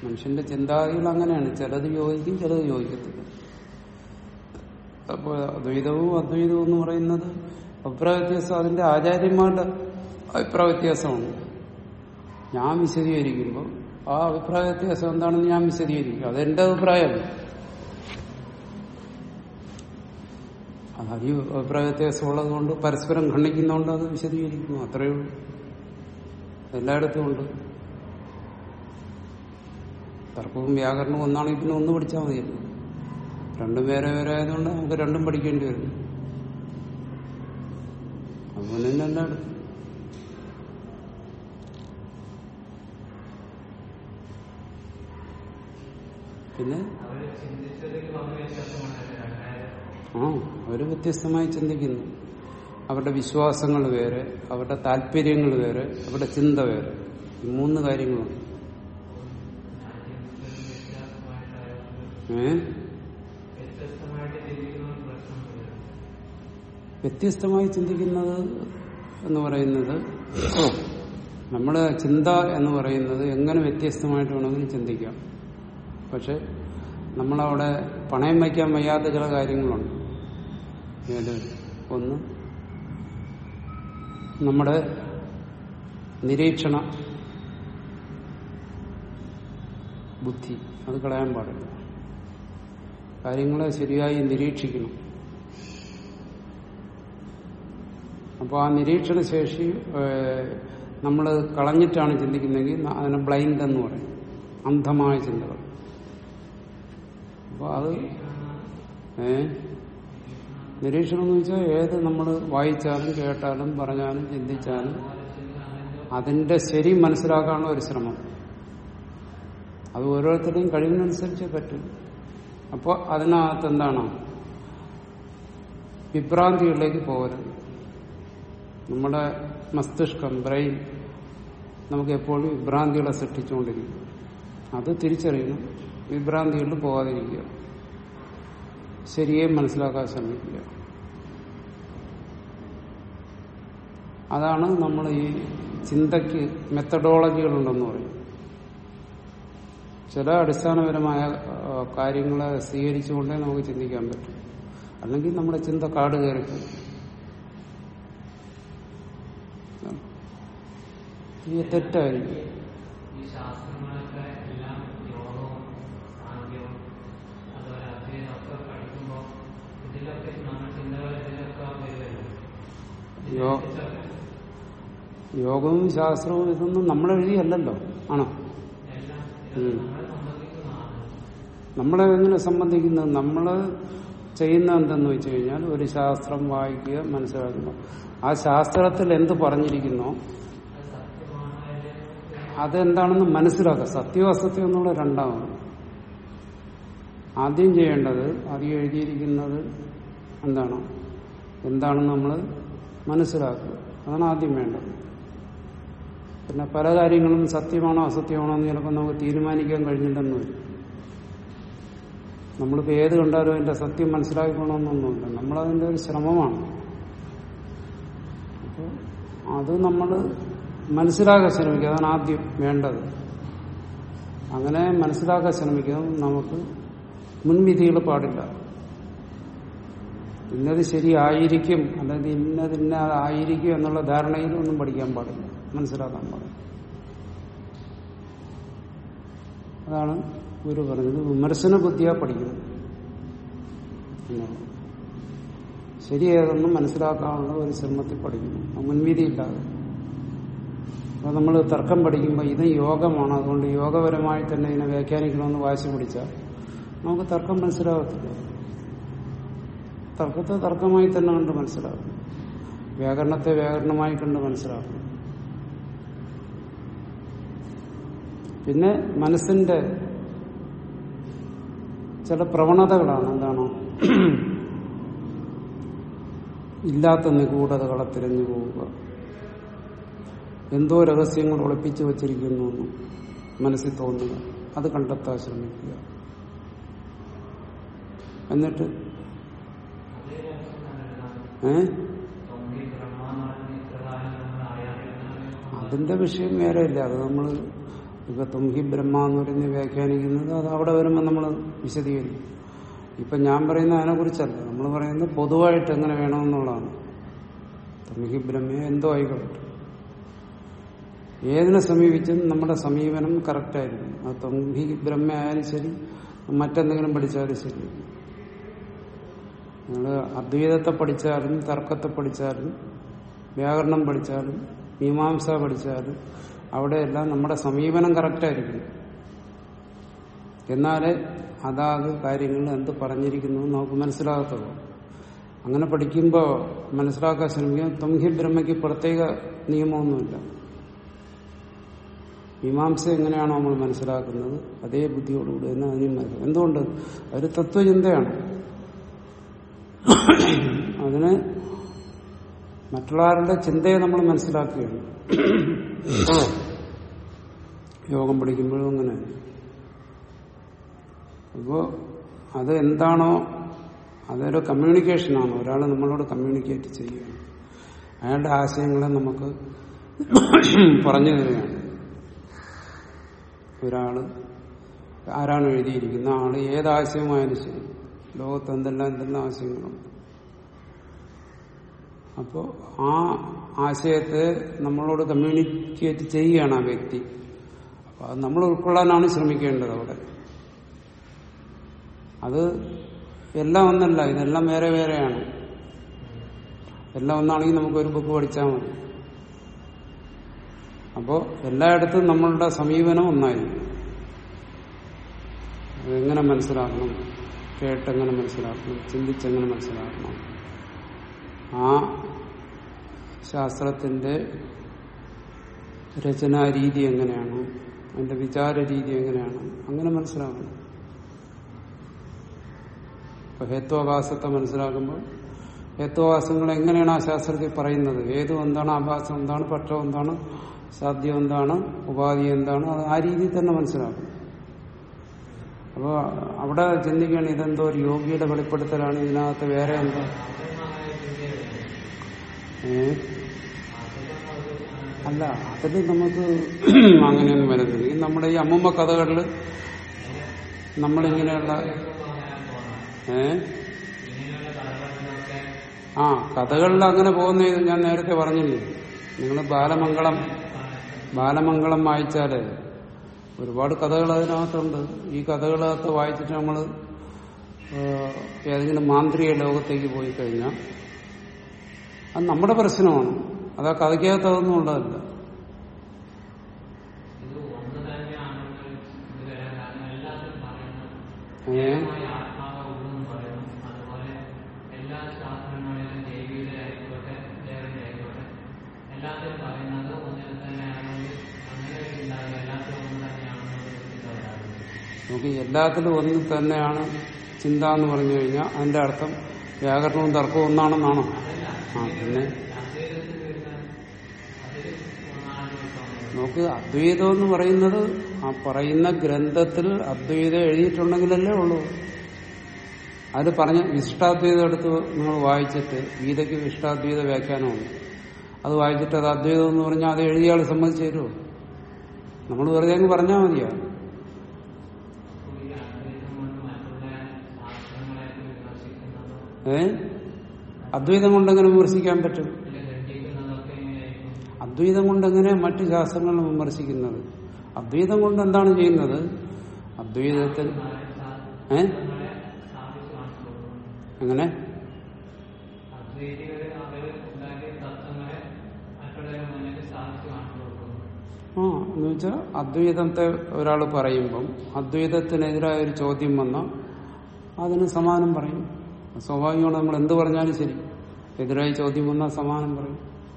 മനുഷ്യന്റെ ചിന്താഗതികൾ അങ്ങനെയാണ് ചിലത് യോജിക്കും ചിലത് യോജിക്കത്തില്ല അപ്പോൾ അദ്വൈതവും അദ്വൈതവും എന്ന് പറയുന്നത് അഭിപ്രായ വ്യത്യാസം അതിന്റെ ആചാര്യന്മാരുടെ അഭിപ്രായ വ്യത്യാസമാണ് ഞാൻ വിശദീകരിക്കുമ്പോൾ ആ അഭിപ്രായ വ്യത്യാസം എന്താണെന്ന് ഞാൻ വിശദീകരിക്കും അതെന്റെ അഭിപ്രായമല്ല അത് ഈ അഭിപ്രായ വ്യത്യാസം ഉള്ളത് കൊണ്ട് പരസ്പരം ഖണ്ഡിക്കുന്നതുകൊണ്ട് അത് വിശദീകരിക്കുന്നു അത്രയേ ഉള്ളൂ എല്ലായിടത്തും ഉണ്ട് തർക്കവും വ്യാകരണവും ഒന്നാണെങ്കിൽ പിന്നെ ഒന്ന് പഠിച്ചാൽ മതിയല്ലോ രണ്ടും വേറെ വേറെ ആയതുകൊണ്ട് നമുക്ക് രണ്ടും പഠിക്കേണ്ടി വരും അതുപോലെ തന്നെ എല്ലായിടത്തും പിന്നെ അവര് ചിന്തിച്ചതിൽ വന്ന വ്യത്യാസമാണ് രണ്ടായിരം ആ അവര് വ്യത്യസ്തമായി ചിന്തിക്കുന്നു അവരുടെ വിശ്വാസങ്ങൾ വേറെ അവരുടെ താല്പര്യങ്ങൾ വേറെ അവരുടെ ചിന്ത വേറെ ഈ മൂന്ന് കാര്യങ്ങളുണ്ട് ഏ വ്യത്യസ്തമായിട്ട് ചിന്തിക്കുന്ന ഒരു പ്രശ്നം വരും. വ്യത്യസ്തമായി ചിന്തിക്കുന്നത് എന്ന് പറയുന്നത് നമ്മുടെ ചിന്ത എന്ന് പറയുന്നത് എങ്ങനെ വ്യത്യസ്തമായിട്ട് വേണമെങ്കിലും ചിന്തിക്കാം പക്ഷെ നമ്മളവിടെ പണയം വയ്ക്കാൻ വയ്യാത്ത ചില കാര്യങ്ങളുണ്ട് ഏത് ഒന്ന് നമ്മുടെ നിരീക്ഷണ ബുദ്ധി അത് കളയാൻ പാടില്ല കാര്യങ്ങളെ ശരിയായി നിരീക്ഷിക്കണം അപ്പോൾ ആ നിരീക്ഷണ ശേഷി നമ്മൾ കളഞ്ഞിട്ടാണ് ചിന്തിക്കുന്നതെങ്കിൽ അതിനെ ബ്ലൈൻഡ് എന്ന് പറയും അന്ധമായ ചിന്തകൾ അപ്പോൾ അത് ഏ നിരീക്ഷണം എന്ന് വെച്ചാൽ ഏത് നമ്മൾ വായിച്ചാലും കേട്ടാലും പറഞ്ഞാലും ചിന്തിച്ചാലും അതിന്റെ ശരി മനസ്സിലാക്കാനുള്ള ഒരു ശ്രമം അത് ഓരോരുത്തരുടെയും കഴിവിനനുസരിച്ചേ പറ്റും അപ്പോൾ അതിനകത്ത് എന്താണ് വിഭ്രാന്തികളിലേക്ക് പോകരുത് നമ്മുടെ മസ്തിഷ്കം ബ്രെയിൻ നമുക്ക് എപ്പോഴും വിഭ്രാന്തികളെ സൃഷ്ടിച്ചുകൊണ്ടിരിക്കും അത് തിരിച്ചറിയണം വിഭ്രാന്തികളിൽ പോകാതിരിക്കുക ശരിയെ മനസ്സിലാക്കാൻ ശ്രമിക്കുക അതാണ് നമ്മൾ ഈ ചിന്തയ്ക്ക് മെത്തഡോളജികളുണ്ടെന്ന് പറയും ചില അടിസ്ഥാനപരമായ ആ, കാര്യങ്ങളെ സ്വീകരിച്ചുകൊണ്ടേ നമുക്ക് ചിന്തിക്കാൻ പറ്റും അല്ലെങ്കിൽ നമ്മുടെ ചിന്ത കാട് കയറിപ്പോകും ഈ തെറ്റായിരിക്കും ഈ ശാസ്ത്രങ്ങളൊക്കെ എല്ലാം യോഗവും സാങ്കേവും അതുപോലെ അദ്വൈതമൊക്കെ പഠിക്കുമ്പോൾ ഇതിലൊക്കെ നമ്മുടെ ചിന്തകൾ ഇതിലൊക്കെ വരുമല്ലോ യോ- യോഗവും ശാസ്ത്രവും ഇതൊന്നും നമ്മളെഴുതിയല്ലല്ലോ ആണോ എല്ലാം ഉം. നമ്മളെ സംബന്ധിക്കുന്നതാണ് നമ്മളെ എങ്ങനെ സംബന്ധിക്കുന്നത് നമ്മൾ ചെയ്യുന്ന എന്തെന്ന് വെച്ച് കഴിഞ്ഞാൽ ഒരു ശാസ്ത്രം വായിക്കുക മനസ്സിലാക്കുക ആ ശാസ്ത്രത്തിൽ എന്ത് പറഞ്ഞിരിക്കുന്നോ അത് സത്യമാണ് അല്ലെങ്കിൽ അതെന്താണെന്ന് മനസ്സിലാക്കുക സത്യം അസത്യം എന്നുള്ള രണ്ടാമത് ആദ്യം ചെയ്യേണ്ടത് ആദ്യം എഴുതിയിരിക്കുന്നത് എന്താണ് എന്താണെന്ന് നമ്മൾ മനസ്സിലാക്കുക അതാണ് ആദ്യം വേണ്ടത് പിന്നെ പല കാര്യങ്ങളും സത്യമാണോ അസത്യമാണോ എന്ന് ചിലപ്പോൾ നമുക്ക് തീരുമാനിക്കാൻ കഴിഞ്ഞില്ലെന്ന് വരും നമ്മളിപ്പോൾ ഏത് കണ്ടാലും അതിന്റെ സത്യം മനസ്സിലാക്കണമെന്നൊന്നുമില്ല നമ്മളതിന്റെ ഒരു ശ്രമമാണ് അപ്പോൾ അത് നമ്മൾ മനസ്സിലാക്കാൻ ശ്രമിക്കുക അതാണ് ആദ്യം വേണ്ടത് അങ്ങനെ മനസ്സിലാക്കാൻ ശ്രമിക്കുക നമുക്ക് മുൻവിധികൾ പാടില്ല ഇന്നത് ശരിയായിരിക്കും അല്ലെങ്കിൽ ഇന്നത് ഇന്നതായിരിക്കും എന്നുള്ള ധാരണയിൽ ഒന്നും പഠിക്കാൻ പാടില്ല മനസ്സിലാക്കാൻ പാടില്ല അതാണ് ഗുരു പറഞ്ഞത് വിമർശന ബുദ്ധിയാ പഠിക്കുന്നത് എന്നുള്ളത് ശരിയേതെന്നും മനസ്സിലാക്കാനുള്ള ഒരു ശ്രമത്തിൽ പഠിക്കുന്നു അത് മുൻവിധിയില്ലാതെ അപ്പൊ നമ്മൾ തർക്കം പഠിക്കുമ്പോൾ ഇത് യോഗമാണ് അതുകൊണ്ട് യോഗപരമായി തന്നെ ഇതിനെ വ്യാഖ്യാനിക്കണമെന്ന് വാശി പിടിച്ചാൽ നമുക്ക് തർക്കം മനസ്സിലാകത്തില്ല തർക്കത്തെ തർക്കമായി തന്നെ കണ്ട് മനസ്സിലാക്കും വ്യാകരണത്തെ വ്യാകരണമായി കണ്ട് മനസ്സിലാക്കും പിന്നെ മനസ്സിന്റെ ചില പ്രവണതകളാണ് എന്താണോ ഇല്ലാത്ത നിഗൂഢതകളെ തിരഞ്ഞു പോവുക എന്തോ രഹസ്യങ്ങൾ ഒളിപ്പിച്ചു വച്ചിരിക്കുന്നു എന്ന് മനസ്സിൽ തോന്നുക അത് കണ്ടെത്താൻ ശ്രമിക്കുക എന്നിട്ട് അതേ രസം നല്ലതാണ് ഏ തൊണ്ടി ബ്രഹ്മാനാളിന് ഇത്രകാലം നമ്മൾ അറിയാതിരുന്ന അതിന്റെ വിഷയം വേറെ ഇല്ല അത് നമ്മൾ ഇപ്പൊ തുംഹി ബ്രഹ്മ എന്ന് പറയുന്നത് വ്യാഖ്യാനിക്കുന്നത് അത് അവിടെ വരുമ്പോൾ നമ്മൾ വിശദീകരിക്കും ഇപ്പൊ ഞാൻ പറയുന്ന അതിനെ കുറിച്ചല്ല നമ്മൾ പറയുന്നത് പൊതുവായിട്ട് എങ്ങനെ വേണമെന്നുള്ളതാണ് തുംഹി ബ്രഹ്മ എന്തോ ആയിക്കോട്ടെ ഏതിനെ സമീപിച്ചും നമ്മുടെ സമീപനം കറക്റ്റായിരിക്കും അത് തുംഹി ബ്രഹ്മ ആയാലും ശരി മറ്റെന്തെങ്കിലും പഠിച്ചാലും ശരി നിങ്ങൾ അദ്വൈതത്തെ പഠിച്ചാലും തർക്കത്തെ പഠിച്ചാലും വ്യാകരണം പഠിച്ചാലും മീമാംസ പഠിച്ചാലും അവിടെയെല്ലാം നമ്മുടെ സമീപനം കറക്റ്റായിരിക്കും എന്നാലേ അതാത് കാര്യങ്ങൾ എന്ത് പറഞ്ഞിരിക്കുന്നു എന്ന് നമുക്ക് മനസ്സിലാകത്തുള്ളൂ അങ്ങനെ പഠിക്കുമ്പോൾ മനസ്സിലാക്കാൻ ശ്രമിക്കുക തുംഹി ബ്രഹ്മയ്ക്ക് പ്രത്യേക നിയമമൊന്നുമില്ല മീമാംസ എങ്ങനെയാണോ നമ്മൾ മനസ്സിലാക്കുന്നത് അതേ ബുദ്ധിയോടുകൂടി തന്നെ അതിനും മനസ്സിലാക്കും എന്തുകൊണ്ട് അതൊരു തത്വചിന്തയാണ് അതിന് മറ്റുള്ളവരുടെ ചിന്തയെ നമ്മൾ മനസ്സിലാക്കുകയാണ് യോഗം പഠിക്കുമ്പോഴും അങ്ങനെ അപ്പോ അത് എന്താണോ അതൊരു കമ്മ്യൂണിക്കേഷനാണ് ഒരാൾ നമ്മളോട് കമ്മ്യൂണിക്കേറ്റ് ചെയ്യുകയാണ് അയാളുടെ ആശയങ്ങളെ നമുക്ക് പറഞ്ഞു തരികയാണ് ഒരാള് ആരാണ് എഴുതിയിരിക്കുന്ന ആള് ഏതാശയമായാലും ശരി ലോകത്ത് എന്തെല്ലാം എന്തെല്ലാം ആശയങ്ങളുണ്ട് അപ്പോൾ ആ ആശയത്തെ നമ്മളോട് കമ്മ്യൂണിക്കേറ്റ് ചെയ്യുകയാണ് ആ വ്യക്തി അപ്പോൾ അത് നമ്മൾ ഉൾക്കൊള്ളാനാണ് ശ്രമിക്കേണ്ടത് അവിടെ അത് എല്ലാം ഒന്നല്ല ഇതെല്ലാം വേറെ വേറെയാണ് എല്ലാം ഒന്നാണെങ്കിൽ നമുക്ക് ഒരു ബുക്ക് പഠിച്ചാൽ മതി അപ്പോൾ എല്ലായിടത്തും നമ്മളുടെ സമീപനം ഒന്നായിരിക്കും അതെങ്ങനെ മനസ്സിലാക്കണം കേട്ടെങ്ങനെ മനസ്സിലാക്കണം ചിന്തിച്ചെങ്ങനെ മനസ്സിലാക്കണം ആ ശാസ്ത്രത്തിന്റെ രചനാ രീതി എങ്ങനെയാണ് അതിന്റെ വിചാര രീതി എങ്ങനെയാണ് അങ്ങനെ മനസ്സിലാക്കണം ഇപ്പൊ ഹേത്വാഭാസത്തെ മനസ്സിലാക്കുമ്പോൾ ഹേത്വാഭാസങ്ങൾ എങ്ങനെയാണ് ആ ശാസ്ത്രത്തിൽ പറയുന്നത് ഏതും എന്താണ് ആഭാസം എന്താണ് പക്ഷം എന്താണ് സാധ്യം എന്താണ് ഉപാധി എന്താണ് അത് ആ രീതിയിൽ തന്നെ മനസ്സിലാക്കും അപ്പോൾ അവിടെ ചിന്തിക്കുകയാണ് ഇതെന്തോ ഒരു യോഗിയുടെ വെളിപ്പെടുത്തലാണ് ഇതിനകത്ത് വേറെ എന്തോ ഏ അല്ല അതിൽ നമുക്ക് അങ്ങനെയൊന്നും വരുന്നില്ല ഈ നമ്മുടെ ഈ അമ്മൂമ്മ കഥകളിൽ നമ്മളിങ്ങനെയുള്ള ഏ ആ കഥകളിൽ അങ്ങനെ പോകുന്ന ഇത് ഞാൻ നേരത്തെ പറഞ്ഞില്ലേ നിങ്ങൾ ബാലമംഗളം ബാലമംഗളം വായിച്ചാല് ഒരുപാട് കഥകൾ അതിനകത്തുണ്ട് ഈ കഥകളകത്ത് വായിച്ചിട്ട് നമ്മൾ ഏതെങ്കിലും മാന്ത്രിക ലോകത്തേക്ക് പോയി കഴിഞ്ഞാൽ അത് നമ്മുടെ പ്രശ്നമാണ് അത് ആ കഥയ്ക്കകത്ത് അതൊന്നും ഉള്ളതല്ല ഇത് ഒന്ന് തന്നെയാണെന്ന് ഇത് വരാൻ കാരണം എല്ലാത്തിനും പറയുന്നത് ഏ ഏകമായ ആത്മാവ് ഉള്ളെന്ന് പറയുന്നു അതുപോലെ എല്ലാ ശാസ്ത്രങ്ങളിലും ജൈവിക ആയിക്കോട്ടെ ദേവന്റെ ആയിക്കോട്ടെ എല്ലാത്തിനും പറയുന്നത് ഒന്നിനെ തന്നെയാണെങ്കിൽ അങ്ങനെ ഉണ്ടാകും എല്ലാത്തിനും ഒന്ന് തന്നെയാണെന്നുള്ള ചിന്ത വരാറുണ്ട് നമുക്ക് എല്ലാത്തിലും ഒന്ന് തന്നെയാണ് ചിന്ത എന്ന് പറഞ്ഞു കഴിഞ്ഞാൽ അതിന്റെ അർത്ഥം വ്യാകരണവും തർക്കവും ഒന്നാണെന്നാണോ ആ പിന്നെ അദ്വൈതത്തിൽ വരുന്ന അതിൽ ഒന്നാണ് സ്വാമി നമുക്ക് അദ്വൈതം എന്ന് പറയുന്നത് ആ പറയുന്ന ഗ്രന്ഥത്തിൽ അദ്വൈതം എഴുതിയിട്ടുണ്ടെങ്കിലല്ലേ ഉള്ളൂ അത് പറഞ്ഞ വിശിഷ്ടാദ്വൈതം എടുത്ത് നിങ്ങൾ വായിച്ചിട്ട് ഗീതയ്ക്ക് വിശിഷ്ടാദ്വൈത വ്യാഖ്യാനമുണ്ട് അത് വായിച്ചിട്ട് അത് അദ്വൈതം എന്ന് പറഞ്ഞാൽ അത് എഴുതിയ ആൾ സമ്മതിച്ചു തരുമോ നമ്മൾ വെറുതെ അങ്ങ് പറഞ്ഞാൽ മതിയാ ഈ അദ്വൈതം കൊണ്ട് മറ്റുള്ള ശാസ്ത്രങ്ങളെയൊക്കെ വിമർശിക്കുന്നതോ ഏ അദ്വൈതം കൊണ്ടെങ്ങനെ വിമർശിക്കാൻ പറ്റും അല്ലെ ഖണ്ഡിക്കുന്നതൊക്കെ എങ്ങനെയായിരിക്കും അദ്വൈതം കൊണ്ട് എങ്ങനെ മറ്റു ശാസ്ത്രങ്ങൾ വിമർശിക്കുന്നത് അദ്വൈതം കൊണ്ട് എന്താണ് ചെയ്യുന്നത് അദ്വൈതത്തിൽ ഏ സ്ഥാപിച്ചു കാണിച്ചു കൊടുക്കുന്നു എങ്ങനെ അദ്വൈതികളെ അവർ ഉണ്ടാക്കിയ തത്വങ്ങളെ മറ്റുള്ളവരുടെ മുന്നിൽ സ്ഥാപിച്ചു കാണിച്ചു കൊടുക്കുന്നു ആ എന്ന് വെച്ചാൽ അദ്വൈതത്തെ ഒരാൾ പറയുമ്പം അദ്വൈതത്തിനെതിരായ ഒരു ചോദ്യം വന്നാൽ അതിന് സമാനം പറയും സ്വാഭാവികമാണ് നമ്മൾ എന്ത് പറഞ്ഞാലും ശരി എതിരായി ചോദ്യം വന്നാൽ സമാനം പറയും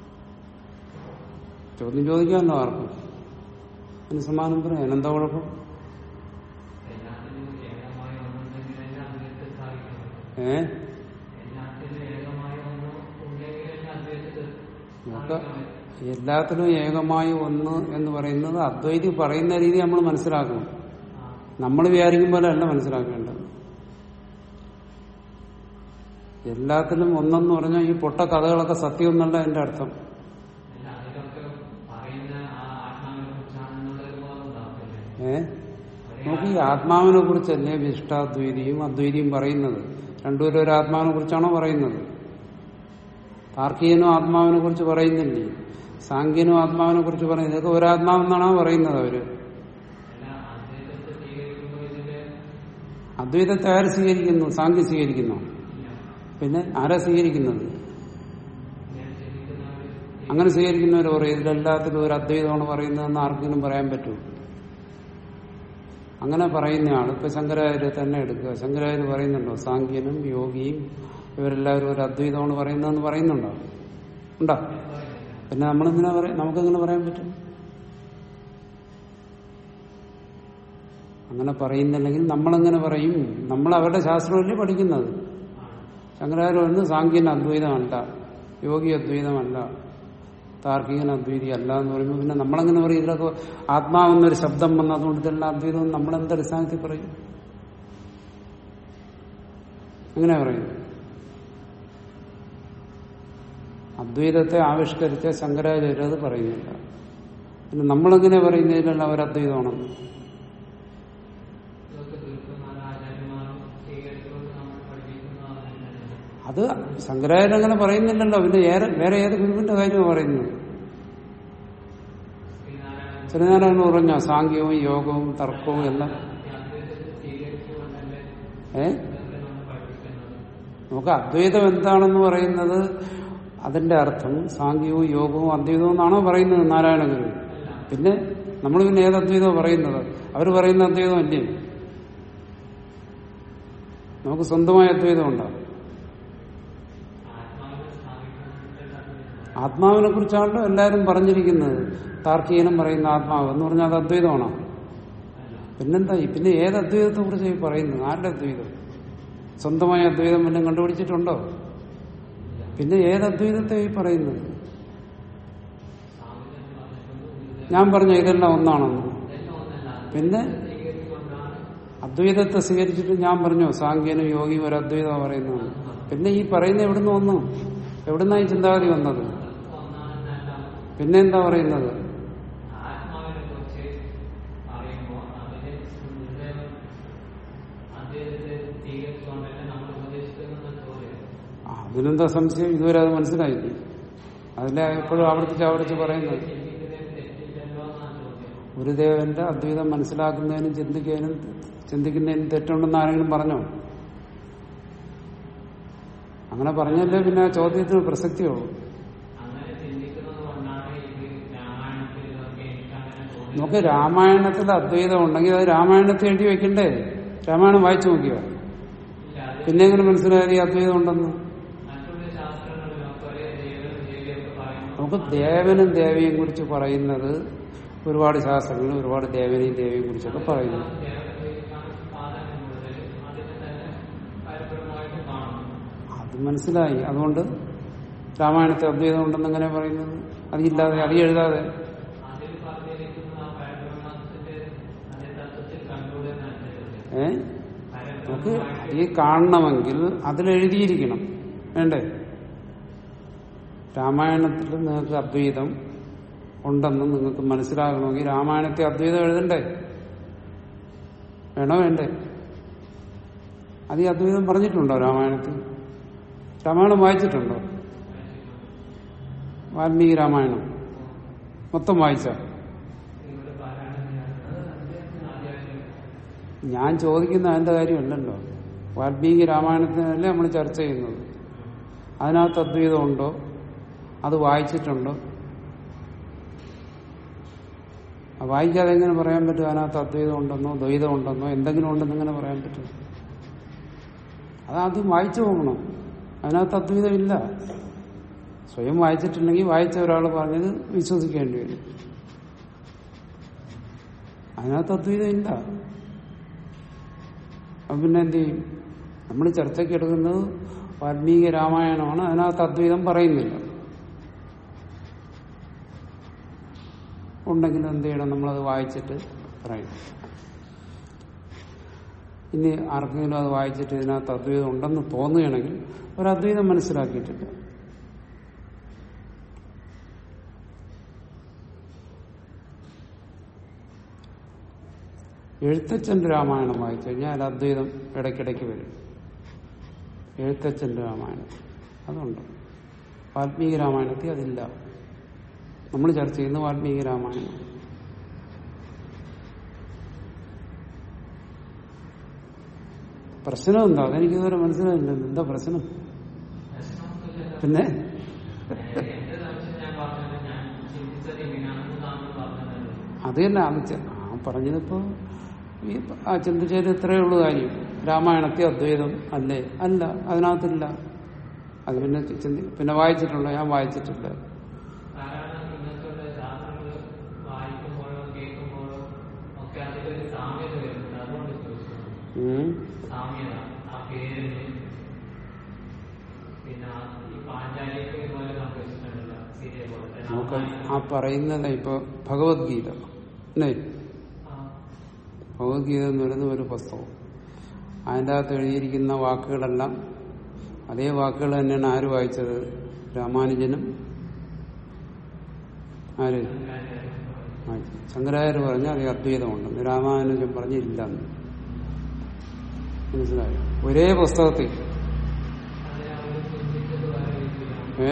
ചോദ്യം ചോദിക്കാമല്ലോ ആർക്കും അതിന് സമാനം പറയാം അതിനെന്താ കുഴപ്പം എല്ലാത്തിനും ഏകമായ ഒന്നുണ്ടെങ്കിലല്ലേ അദ്വൈതത്തെ സ്ഥാപിക്കുന്നത് ഏ എല്ലാത്തിനും ഏകമായ ഒന്ന് ഉണ്ടെങ്കിലല്ലേ അദ്വൈതത്തെ നമുക്ക് എല്ലാത്തിനും ഏകമായി ഒന്ന് എന്ന് പറയുന്നത് അദ്വൈതി പറയുന്ന രീതി നമ്മൾ മനസ്സിലാക്കണം നമ്മൾ വിചാരിക്കും പോലെ അല്ല മനസ്സിലാക്കേണ്ടത് എല്ലാത്തിനും ഒന്നെന്ന് പറഞ്ഞാൽ ഈ പൊട്ട കഥകളൊക്കെ സത്യം എന്നല്ല എന്റെ അർത്ഥം അല്ല അതിലൊക്കെ പറയുന്ന ആ ആത്മാവിനെ കുറിച്ചാണെന്നുള്ളൊരു ബോധം ഉണ്ടാവും ഏ നോക്കി ആത്മാവിനെ കുറിച്ചല്ലേ വിശിഷ്ടാദ്വൈതിയും അദ്വൈതിയും പറയുന്നത് രണ്ടുപേരും ഒരു ആത്മാവിനെ കുറിച്ചാണോ പറയുന്നത് താർക്കികനും ആത്മാവിനെ കുറിച്ച് പറയുന്നില്ലേ സാങ്കേനും ആത്മാവിനെ കുറിച്ച് പറയുന്നത് ഇതൊക്കെ ഒരാത്മാവെന്നാണോ പറയുന്നത് അവര് അല്ല അദ്വൈതത്തെ സ്വീകരിക്കുമ്പോൾ ഇതിന്റെ അദ്വൈതത്തെ ആര് സ്വീകരിക്കുന്നു സാങ്കി സ്വീകരിക്കുന്നു ഇല്ല പിന്നെ ആരാ സ്വീകരിക്കുന്നത് ഞാൻ ചിന്തിക്കുന്നവർ അങ്ങനെ സ്വീകരിക്കുന്നവർ പറയും ഇതിലെല്ലാത്തിലും ഒരു അദ്വൈതമാണ് പറയുന്നതെന്ന് ആർക്കെങ്കിലും പറയാൻ പറ്റുമോ അങ്ങനെ പറയുന്നയാൾ ഇപ്പൊ ശങ്കരാചാര്യ തന്നെ എടുക്കുക ശങ്കരാചാര്യ പറയുന്നുണ്ടോ സാങ്കേനും യോഗിയും ഇവരെല്ലാവരും ഒരു അദ്വൈതമാണ് പറയുന്നതെന്ന് പറയുന്നുണ്ടോ ഉണ്ടോ പിന്നെ നമ്മളെന്തിനാ പറയാം നമുക്കെങ്ങനെ പറയാൻ പറ്റും അങ്ങനെ പറയുന്നില്ലെങ്കിൽ നമ്മളെങ്ങനെ പറയും നമ്മൾ അവരുടെ ശാസ്ത്രമല്ലേ പഠിക്കുന്നത് ശങ്കരാചാര്യ പറയുന്നത് സാങ്കേന അദ്വൈതമല്ല യോഗി അദ്വൈതമല്ല താർക്കികൻ അദ്വൈതി അല്ല എന്ന് പറയുമ്പോൾ പിന്നെ നമ്മളെങ്ങനെ പറയും ഇതിലൊക്കെ ആത്മാവെന്നൊരു ശബ്ദം വന്ന് അതുകൊണ്ട് ഇതെല്ലാം അദ്വൈതം നമ്മളെന്ത് അടിസ്ഥാനത്തിൽ പറയും എങ്ങനെ പറയും അദ്വൈതത്തെ ആവിഷ്കരിച്ച ശങ്കരാചാര്യ അത് പറയുന്നില്ല പിന്നെ നമ്മളെങ്ങനെ പറയുന്നതിലെല്ലാം ഒരു അദ്വൈതമാണെന്ന് ഇതൊക്കെ തീർത്തും നല്ല ആചാര്യന്മാരും സ്വീകരിച്ചുകൊണ്ട് നമ്മൾ പഠിപ്പിക്കുന്നതാണ് അത് ശങ്കരാചാര്യ അങ്ങനെ പറയുന്നില്ലല്ലോ പിന്നെ ഏറെ വേറെ ഏത് ഗുരുവിന്റെ കാര്യമാണ് പറയുന്നത് ശ്രീനാരായണ ശ്രീനാരായണ പറഞ്ഞ സാങ്കേയവും യോഗവും തർക്കവും എല്ലാം അദ്വൈതത്തെ സ്വീകരിച്ചുകൊണ്ടല്ലേ ഏ ഇതൊക്കെ നമ്മൾ പഠിപ്പിക്കുന്നത് നമുക്ക് അദ്വൈതം എന്താണെന്ന് പറയുന്നത് അതിന്റെ അർത്ഥം സാങ്കേയവും യോഗവും അദ്വൈതവും എന്നാണോ പറയുന്നത് നാരായണ ഗുരു പിന്നെ നമ്മൾ പിന്നെ ഏത് അദ്വൈതവും പറയുന്നത് അവർ പറയുന്ന അദ്വൈതം അല്ലേ നമുക്ക് സ്വന്തമായ അദ്വൈതം ഉണ്ടോ ആത്മാവിനെ സ്ഥാപിക്കുന്നതിന്റെ ആത്മാവിനെ കുറിച്ചാണല്ലോ എല്ലാവരും പറഞ്ഞിരിക്കുന്നത് താർക്കികനും പറയുന്ന ആത്മാവ് എന്ന് പറഞ്ഞാൽ അത് അദ്വൈതമാണോ പിന്നെന്താ ഈ- പിന്നെ ഏത് അദ്വൈതത്തെ കുറിച്ച് ഈ പറയുന്നത് ആരുടെ അദ്വൈതം സ്വന്തമായ അദ്വൈതം വല്ലതും കണ്ടുപിടിച്ചിട്ടുണ്ടോ പിന്നെ ഏത് അദ്വൈതത്തെ ഈ പറയുന്നത് ഞാൻ പറഞ്ഞ ഇതെല്ലാം ഒന്നാണെന്ന് പിന്നെ അദ്വൈതത്തെ സ്വീകരിച്ചിട്ട് ഞാൻ പറഞ്ഞു സാങ്കേനും യോഗി ഒരു അദ്വൈതം പറയുന്നതാണ് പിന്നെ ഈ പറയുന്ന എവിടുന്ന് വന്നു എവിടുന്നാ ഈ ചിന്താഗതി വന്നത് പിന്നെ എന്താ പറയുന്നത് ആത്മാവിനെ കുറിച്ച് പറയുമ്പോൾ അതിനെ ഗുരുദേവൻ അദ്ദേഹത്തെ സ്വീകരിച്ചുകൊണ്ടല്ലേ നമ്മൾ ഉപദേശിക്കുന്ന ചോദ്യം ആ, അതിനെന്താ സംശയം ഇതുവരെ അത് മനസ്സിലായില്ലേ അതിലെ എപ്പോഴും ആവർത്തിച്ച് ആവർത്തിച്ച് പറയുന്നത് ചിന്തിക്കുന്നതിന് തെറ്റില്ലല്ലോ എന്നാണ് ചോദ്യം ഗുരുദേവന്റെ അദ്വൈതം മനസ്സിലാക്കുന്നതിനും ചിന്തിക്കുന്നതിനും ചിന്തിക്കുന്നതിനും തെറ്റുണ്ടെന്ന് ആരെങ്കിലും പറഞ്ഞോ അങ്ങനെ പറഞ്ഞല്ലേ പിന്നെ ആ ചോദ്യത്തിന് പ്രസക്തിയുള്ളൂ അങ്ങനെ ചിന്തിക്കുന്നത് കൊണ്ടാണ് ഇത് രാമായണത്തിൽ ഇതൊക്കെ എനിക്കങ്ങനെ തോന്നി നമുക്ക് രാമായണത്തിൽ അദ്വൈതം ഉണ്ടെങ്കിൽ അത് രാമായണത്തിൽ എഴുതി വെക്കണ്ടേ രാമായണം വായിച്ചു നോക്കിയോ ഇല്ല അത് പിന്നെ എങ്ങനെ മനസ്സിലായത് ഈ അദ്വൈതം ഉണ്ടെന്ന് മറ്റുള്ള ശാസ്ത്രങ്ങളിലൊക്കെ ഒരേ ദേവനും ദേവിയൊക്കെ പറയുമ്പോൾ നമുക്ക് ദേവനും ദേവിയും കുറിച്ച് പറയുന്നത് ഒരുപാട് ശാസ്ത്രങ്ങൾ ഒരുപാട് ദേവനെയും ദേവിയും കുറിച്ചൊക്കെ പറയുന്നു ദേവനെ ദേവിക്കാണ് പ്രാധാന്യം കൂടുതൽ അതിനെ തന്നെ കാര്യപരമായിട്ട് കാണുന്നു അത് മനസ്സിലായി അതുകൊണ്ട് രാമായണത്തെ അദ്വൈതം ഉണ്ടെന്ന് എങ്ങനെ പറയുന്നത് അതില്ലാതെ അത് എഴുതാതെ അതിൽ പറഞ്ഞിരിക്കുന്ന ആ പരബ്രഹ്മത്തിന്റെ അതേ തത്വത്തിൽ കണ്ടുകൂടെ നല്ലത് ഏ നമുക്ക് ഈ കാണണമെങ്കിൽ അതിലെഴുതിയിരിക്കണം വേണ്ടേ രാമായണത്തിൽ നിങ്ങൾക്ക് അദ്വൈതം ഉണ്ടെന്ന് നിങ്ങൾക്ക് മനസ്സിലാകണമെങ്കിൽ രാമായണത്തെ അദ്വൈതം എഴുതണ്ടേ വേണോ വേണ്ടേ അത് ഈ അദ്വൈതം പറഞ്ഞിട്ടുണ്ടോ രാമായണത്തിൽ രാമായണം വായിച്ചിട്ടുണ്ടോ വാൽമീകി രാമായണം മൊത്തം വായിച്ച ഇവിടെ പാരായണം ചെയ്യുന്നത് ആദ്യമായിട്ട് ഞാൻ ചോദിക്കുന്ന അതിന്റെ കാര്യമല്ലല്ലോ വാൽമീകി രാമായണത്തിനല്ലേ നമ്മൾ ചർച്ച ചെയ്യുന്നത് അതിനകത്ത് അദ്വൈതം ഉണ്ടോ അത് വായിച്ചിട്ടുണ്ടോ ആ വായിക്കാതെ എങ്ങനെ പറയാൻ പറ്റും അതിനകത്ത് അദ്വൈതം ഉണ്ടെന്നോ ദ്വൈതം ഉണ്ടെന്നോ എന്തെങ്കിലും ഉണ്ടെന്ന് എങ്ങനെ പറയാൻ പറ്റും അതാദ്യം വായിച്ചു പോകണം അതിനകത്ത് അദ്വൈതം ഇല്ല സ്വയം വായിച്ചിട്ടുണ്ടെങ്കിൽ വായിച്ച ഒരാൾ പറഞ്ഞത് വിശ്വസിക്കേണ്ടി വരും അതിനകത്ത് അദ്വൈതം ഇല്ല അപ്പൊ പിന്നെ എന്ത് ചെയ്യും നമ്മൾ ചർച്ചയ്ക്ക് എടുക്കുന്നത് വാൽമീകി രാമായണമാണ് അതിനകത്ത് അദ്വൈതം പറയുന്നില്ല ഉണ്ടെങ്കിൽ എന്ത് ചെയ്യണം നമ്മളത് വായിച്ചിട്ട് പറയണം ഇനി ആർക്കെങ്കിലും അത് വായിച്ചിട്ട് ഇതിനകത്ത് അദ്വൈതം ഉണ്ടെന്ന് തോന്നുകയാണെങ്കിൽ ഒരു അദ്വൈതം മനസ്സിലാക്കിയിട്ടില്ല എഴുത്തച്ഛന്റെ രാമായണം വായിച്ചു കഴിഞ്ഞാൽ അതിൽ അദ്വൈതം ഇടയ്ക്കിടയ്ക്ക് വരും എഴുത്തച്ഛന്റെ രാമായണം അതുണ്ട് വാൽമീകി രാമായണത്തിൽ അതില്ല നമ്മൾ ചർച്ച ചെയ്യുന്ന വാൽമീകി രാമായണം പ്രശ്നം എന്താ അതെനിക്ക് ഇതുവരെ മനസ്സിലായില്ല എന്താ പ്രശ്നം പ്രശ്നമൊന്നുമില്ല പിന്നെ എന്റെ സംശയം ഞാൻ പറഞ്ഞത് ഞാൻ ചിന്തിച്ചത് ഇങ്ങനെയാണെന്ന് താങ്കൾ പറഞ്ഞതല്ലോ അത് തന്നെ അത് ചെ- ആ പറഞ്ഞതിപ്പോ ഈ ആ ചിന്തിച്ചതിൽ ഇത്രയേ ഉള്ളൂ കാര്യം രാമായണത്തിൽ അദ്വൈതം അല്ലേ അല്ല അതിനകത്തില്ല അത് പിന്നെ ചിന്തി പിന്നെ വായിച്ചിട്ടുണ്ടോ ഞാൻ വായിച്ചിട്ടില്ല സാധാരണ ഇന്നത്തെ ശാസ്ത്രങ്ങൾ വായിക്കുമ്പോഴോ കേൾക്കുമ്പോഴോ ഒക്കെ അതിലൊരു സാമ്യത വരുന്നുണ്ട് അതുകൊണ്ട് ചോദിച്ചു ഉം. സാമ്യത ആ പേരിന് പിന്നെ ആ ഈ പാഞ്ചാലിയൊക്കെ ഇതുപോലെ സംഭവിച്ചിട്ടുണ്ടല്ലോ സീരിയൽ പോലെ നമുക്ക് ആ പറയുന്നത് ഇപ്പൊ ഭഗവത്ഗീത അല്ലേ ഭഗവത്ഗീത എന്ന് പറയുന്ന ഒരു പുസ്തകം അതിൻ്റെ അകത്ത് എഴുതിയിരിക്കുന്ന വാക്കുകളെല്ലാം അതേ വാക്കുകൾ തന്നെയാണ് ആര് വായിച്ചത് രാമാനുജനും ആര് വായിച്ചു. ശങ്കരാചാര്യ പറഞ്ഞ അത് അദ്വൈതമുണ്ടെന്ന് രാമാനുജൻ പറഞ്ഞില്ലെന്ന് മനസ്സിലായോ ഒരേ പുസ്തകത്തിൽ ഏ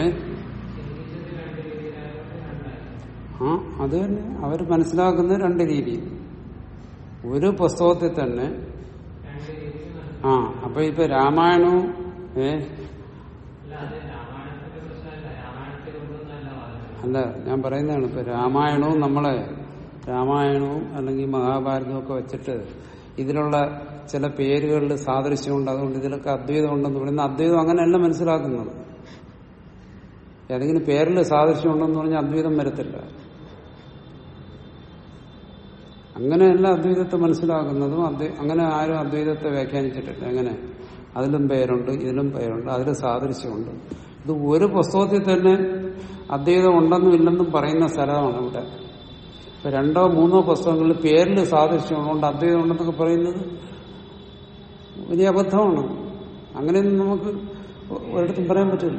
ആ അത് തന്നെ അവർ മനസ്സിലാക്കുന്ന രണ്ട് രീതിയിൽ ഒരു പുസ്തകത്തിൽ തന്നെ ആ അപ്പൊ ഇപ്പൊ രാമായണവും ഏ അല്ല ഞാൻ പറയുന്നതാണ് ഇപ്പൊ രാമായണവും നമ്മളെ രാമായണവും അല്ലെങ്കിൽ മഹാഭാരതവും ഒക്കെ വെച്ചിട്ട് ഇതിലുള്ള ചില പേരുകളിൽ സാദൃശ്യമുണ്ട് അതുകൊണ്ട് ഇതിലൊക്കെ അദ്വൈതം ഉണ്ടെന്ന് പറയുന്ന അദ്വൈതം അങ്ങനെയല്ല മനസ്സിലാക്കുന്നത് ഏതെങ്കിലും പേരിൽ സാദൃശ്യം ഉണ്ടെന്ന് പറഞ്ഞാൽ അദ്വൈതം വരത്തില്ല അങ്ങനെയല്ല അദ്വൈതത്തെ മനസ്സിലാക്കുന്നതും അദ്വൈ അങ്ങനെ ആരും അദ്വൈതത്തെ വ്യാഖ്യാനിച്ചിട്ടില്ല എങ്ങനെ അതിലും പേരുണ്ട് ഇതിലും പേരുണ്ട് അതിൽ സാദൃശ്യമുണ്ട് ഇത് ഒരു പുസ്തകത്തിൽ തന്നെ അദ്വൈതം ഉണ്ടെന്നും ഇല്ലെന്നും പറയുന്ന സ്ഥലമാണ് ഇവിടെ ഇപ്പൊ രണ്ടോ മൂന്നോ പുസ്തകങ്ങളിൽ പേരിൽ സാദൃശ്യമുള്ളതുകൊണ്ട് അദ്വൈതം ഉണ്ടെന്നൊക്കെ പറയുന്നത് വലിയ അബദ്ധമാണ് അങ്ങനെയൊന്നും നമുക്ക് ഒരിടത്തും പറയാൻ പറ്റില്ല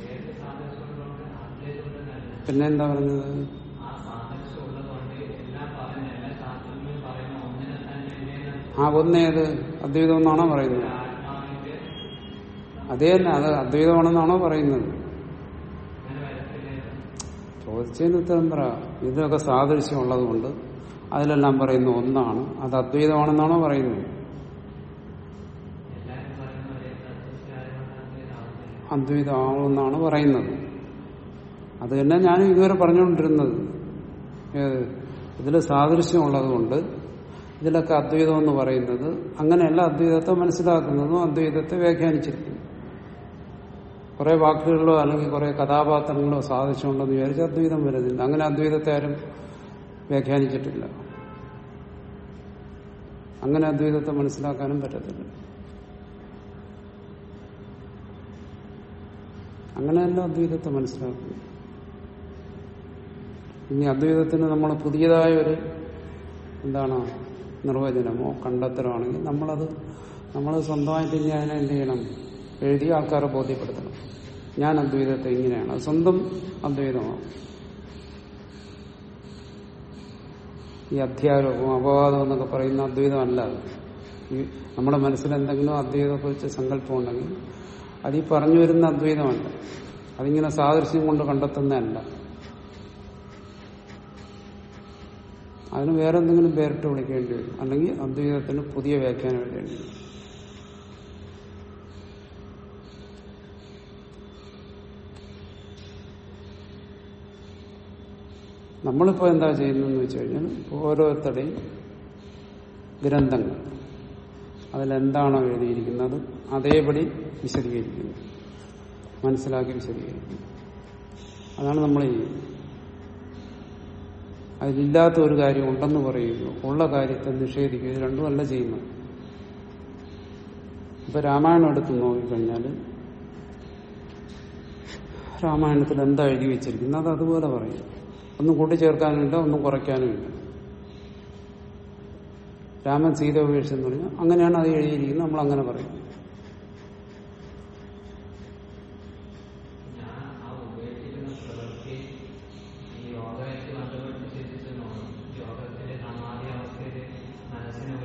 പിന്നെ എന്താ പറഞ്ഞത് ആ സാദൃശ്യം ഉള്ളതുകൊണ്ട് എല്ലാം പറഞ്ഞ എല്ലാ ശാസ്ത്രങ്ങളും പറയുന്ന ഒന്നിനെ തന്നെ ആ ഒന്നേത് അദ്വൈതം എന്നാണോ പറയുന്നത് ആത്മാവിന്റെ അതേ തന്നെ അത് അദ്വൈതമാണെന്നാണോ പറയുന്നത് അങ്ങനെ വരത്തില്ലേ ചോദിച്ചതിന് ഉത്തരം പറ ഇതിലൊക്കെ സാദൃശ്യമുള്ളത് കൊണ്ട് അതിലെല്ലാം പറയുന്ന ഒന്നാണ് അത് അദ്വൈതമാണെന്നാണോ പറയുന്നത് എല്ലാവരും പറയുന്ന ഒരേ തത്വശാലമാണ് അദ്വൈതമാണെന്നാണ് പറയുന്നത് അത് തന്നെ ഞാൻ ഇതുവരെ പറഞ്ഞുകൊണ്ടിരുന്നത് ഏത് ഇതിൽ സാദൃശ്യമുള്ളത് കൊണ്ട് ഇതിലൊക്കെ അദ്വൈതം എന്ന് പറയുന്നത് അങ്ങനെയല്ല അദ്വൈതത്തെ മനസ്സിലാക്കുന്നതും അദ്വൈതത്തെ വ്യാഖ്യാനിച്ചിരിക്കുന്നു കുറെ വാക്കുകളിലോ അല്ലെങ്കിൽ കുറെ കഥാപാത്രങ്ങളോ സാദൃശ്യമുണ്ടെന്ന് വിചാരിച്ച് അദ്വൈതം വരുന്നില്ല അങ്ങനെ അദ്വൈതത്തെ ആരും വ്യാഖ്യാനിച്ചിട്ടില്ല അങ്ങനെ അദ്വൈതത്തെ മനസ്സിലാക്കാനും പറ്റത്തില്ല അങ്ങനെയല്ല അദ്വൈതത്തെ മനസ്സിലാക്കുക ഇനി അദ്വൈതത്തിന് നമ്മൾ പുതിയതായ ഒരു എന്താണ് നിർവചനമോ കണ്ടെത്തലമാണെങ്കിൽ നമ്മളത് നമ്മൾ സ്വന്തമായിട്ട് ഇനി അതിനെ എന്ത് ചെയ്യണം എഴുതി ആൾക്കാരെ ബോധ്യപ്പെടുത്തണം ഞാൻ അദ്വൈതത്തെ ഇങ്ങനെയാണ് അത് സ്വന്തം അദ്വൈതമാണ് ഈ അധ്യാരോപം അപവാദം എന്നൊക്കെ പറയുന്ന അദ്വൈതമല്ല അത് ഈ നമ്മുടെ മനസ്സിൽ എന്തെങ്കിലും അദ്വൈതത്തെക്കുറിച്ച് സങ്കല്പം ഉണ്ടെങ്കിൽ അത് ഈ പറഞ്ഞു വരുന്ന അദ്വൈതമല്ല അതിങ്ങനെ സാദൃശ്യം കൊണ്ട് കണ്ടെത്തുന്നതല്ല അതിന് വേറെ എന്തെങ്കിലും പേരിട്ട് വിളിക്കേണ്ടി വരും അല്ലെങ്കിൽ അദ്വൈതത്തിന് പുതിയ വ്യാഖ്യാനം എഴുതേണ്ടി വരും നമ്മളിപ്പോ എന്താ ചെയ്യുന്നതെന്ന് വെച്ച് കഴിഞ്ഞാൽ ഓരോരുത്തരുടെയും ഗ്രന്ഥങ്ങൾ അതിലെന്താണോ എഴുതിയിരിക്കുന്നത് അതേപടി വിശദീകരിക്കുന്നു മനസ്സിലാക്കി വിശദീകരിക്കുന്നു അതാണ് നമ്മൾ ചെയ്യുന്നത് അതിലില്ലാത്ത ഒരു കാര്യം ഉണ്ടെന്ന് പറയുന്നു ഉള്ള കാര്യത്തെ നിഷേധിക്കുക ഇത് രണ്ടുമല്ല ചെയ്യുന്നത് ഇപ്പൊ രാമായണം എടുത്ത് നോക്കിക്കഴിഞ്ഞാൽ രാമായണത്തിൽ എന്താ എഴുതി വെച്ചിരിക്കുന്നത് അത് അതുപോലെ പറയും ഒന്നും കൂട്ടിച്ചേർക്കാനുമില്ല ഒന്നും കുറയ്ക്കാനുമില്ല രാമൻ സീത ഉപേക്ഷിച്ചെന്ന് പറഞ്ഞാൽ അങ്ങനെയാണ് അത് എഴുതിയിരിക്കുന്നത് നമ്മൾ അങ്ങനെ പറയും ഞാൻ ആ ഉപയോഗിക്കുന്ന പ്രവൃത്തി ഈ യോഗമായിട്ട് ബന്ധപ്പെട്ട് ചിന്തിച്ചു നോക്കണം യോഗത്തിലെ സമാധി അവസ്ഥയിൽ മനസ്സിനെ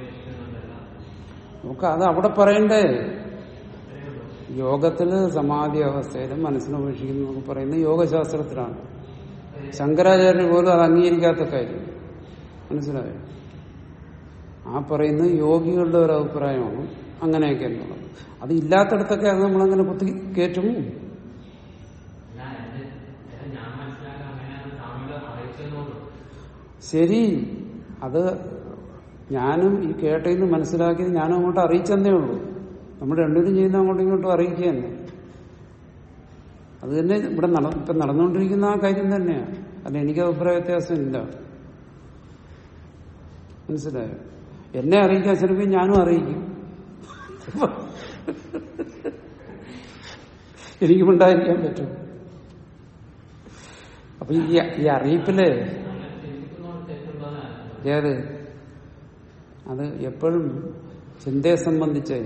നമുക്ക് അത് അവിടെ പറയണ്ടേ യോഗത്തില് സമാധി അവസ്ഥയിലും മനസ്സിനെ ഉപേക്ഷിക്കുന്നു എന്നൊക്കെ പറയുന്നത് യോഗശാസ്ത്രത്തിലാണ് ശങ്കരാചാര്യർ പോലും അത് അംഗീകരിക്കാത്ത കാര്യം മനസ്സിലായോ ആ പറയുന്നത് യോഗികളുടെ ഒരു അഭിപ്രായമാണ് അങ്ങനെയൊക്കെ എന്നുള്ളത് അത് ഇല്ലാത്തടത്തൊക്കെ അത് നമ്മളങ്ങനെ കുത്തി കയറ്റും അല്ല എന്റെ എന്റെ ഞാൻ മനസ്സിലാക്കാൻ അങ്ങനെയാണ് സ്വാമികൾ അറിയിച്ചെന്നുള്ളൂ ശരി അത് ഞാനും ഈ കേട്ടതിന് മനസ്സിലാക്കിയത് ഞാനും അങ്ങോട്ട് അറിയിച്ചെന്നേ ഉള്ളൂ നമ്മൾ രണ്ടുപേരും ചെയ്യുന്ന അങ്ങോട്ടും ഇങ്ങോട്ടും അറിയിക്കുക തന്നെ അത് തന്നെ ഇവിടെ നട ഇപ്പം നടന്നുകൊണ്ടിരിക്കുന്ന ആ കാര്യം തന്നെയാണ് അല്ല എനിക്ക് അഭിപ്രായ വ്യത്യാസമില്ല മനസ്സിലായോ എന്നെ അറിയിക്കാൻ ശ്രമിക്കും ഞാനും അറിയിക്കും എനിക്കും ഉണ്ടായിരിക്കാൻ പറ്റും അപ്പൊ ഈ ഈ അറിയിപ്പില് അങ്ങനെ ചിന്തിക്കുന്നതുകൊണ്ട് തെറ്റുള്ളതാണ് ഏത് അത് എപ്പോഴും ചിന്തയെ സംബന്ധിച്ച്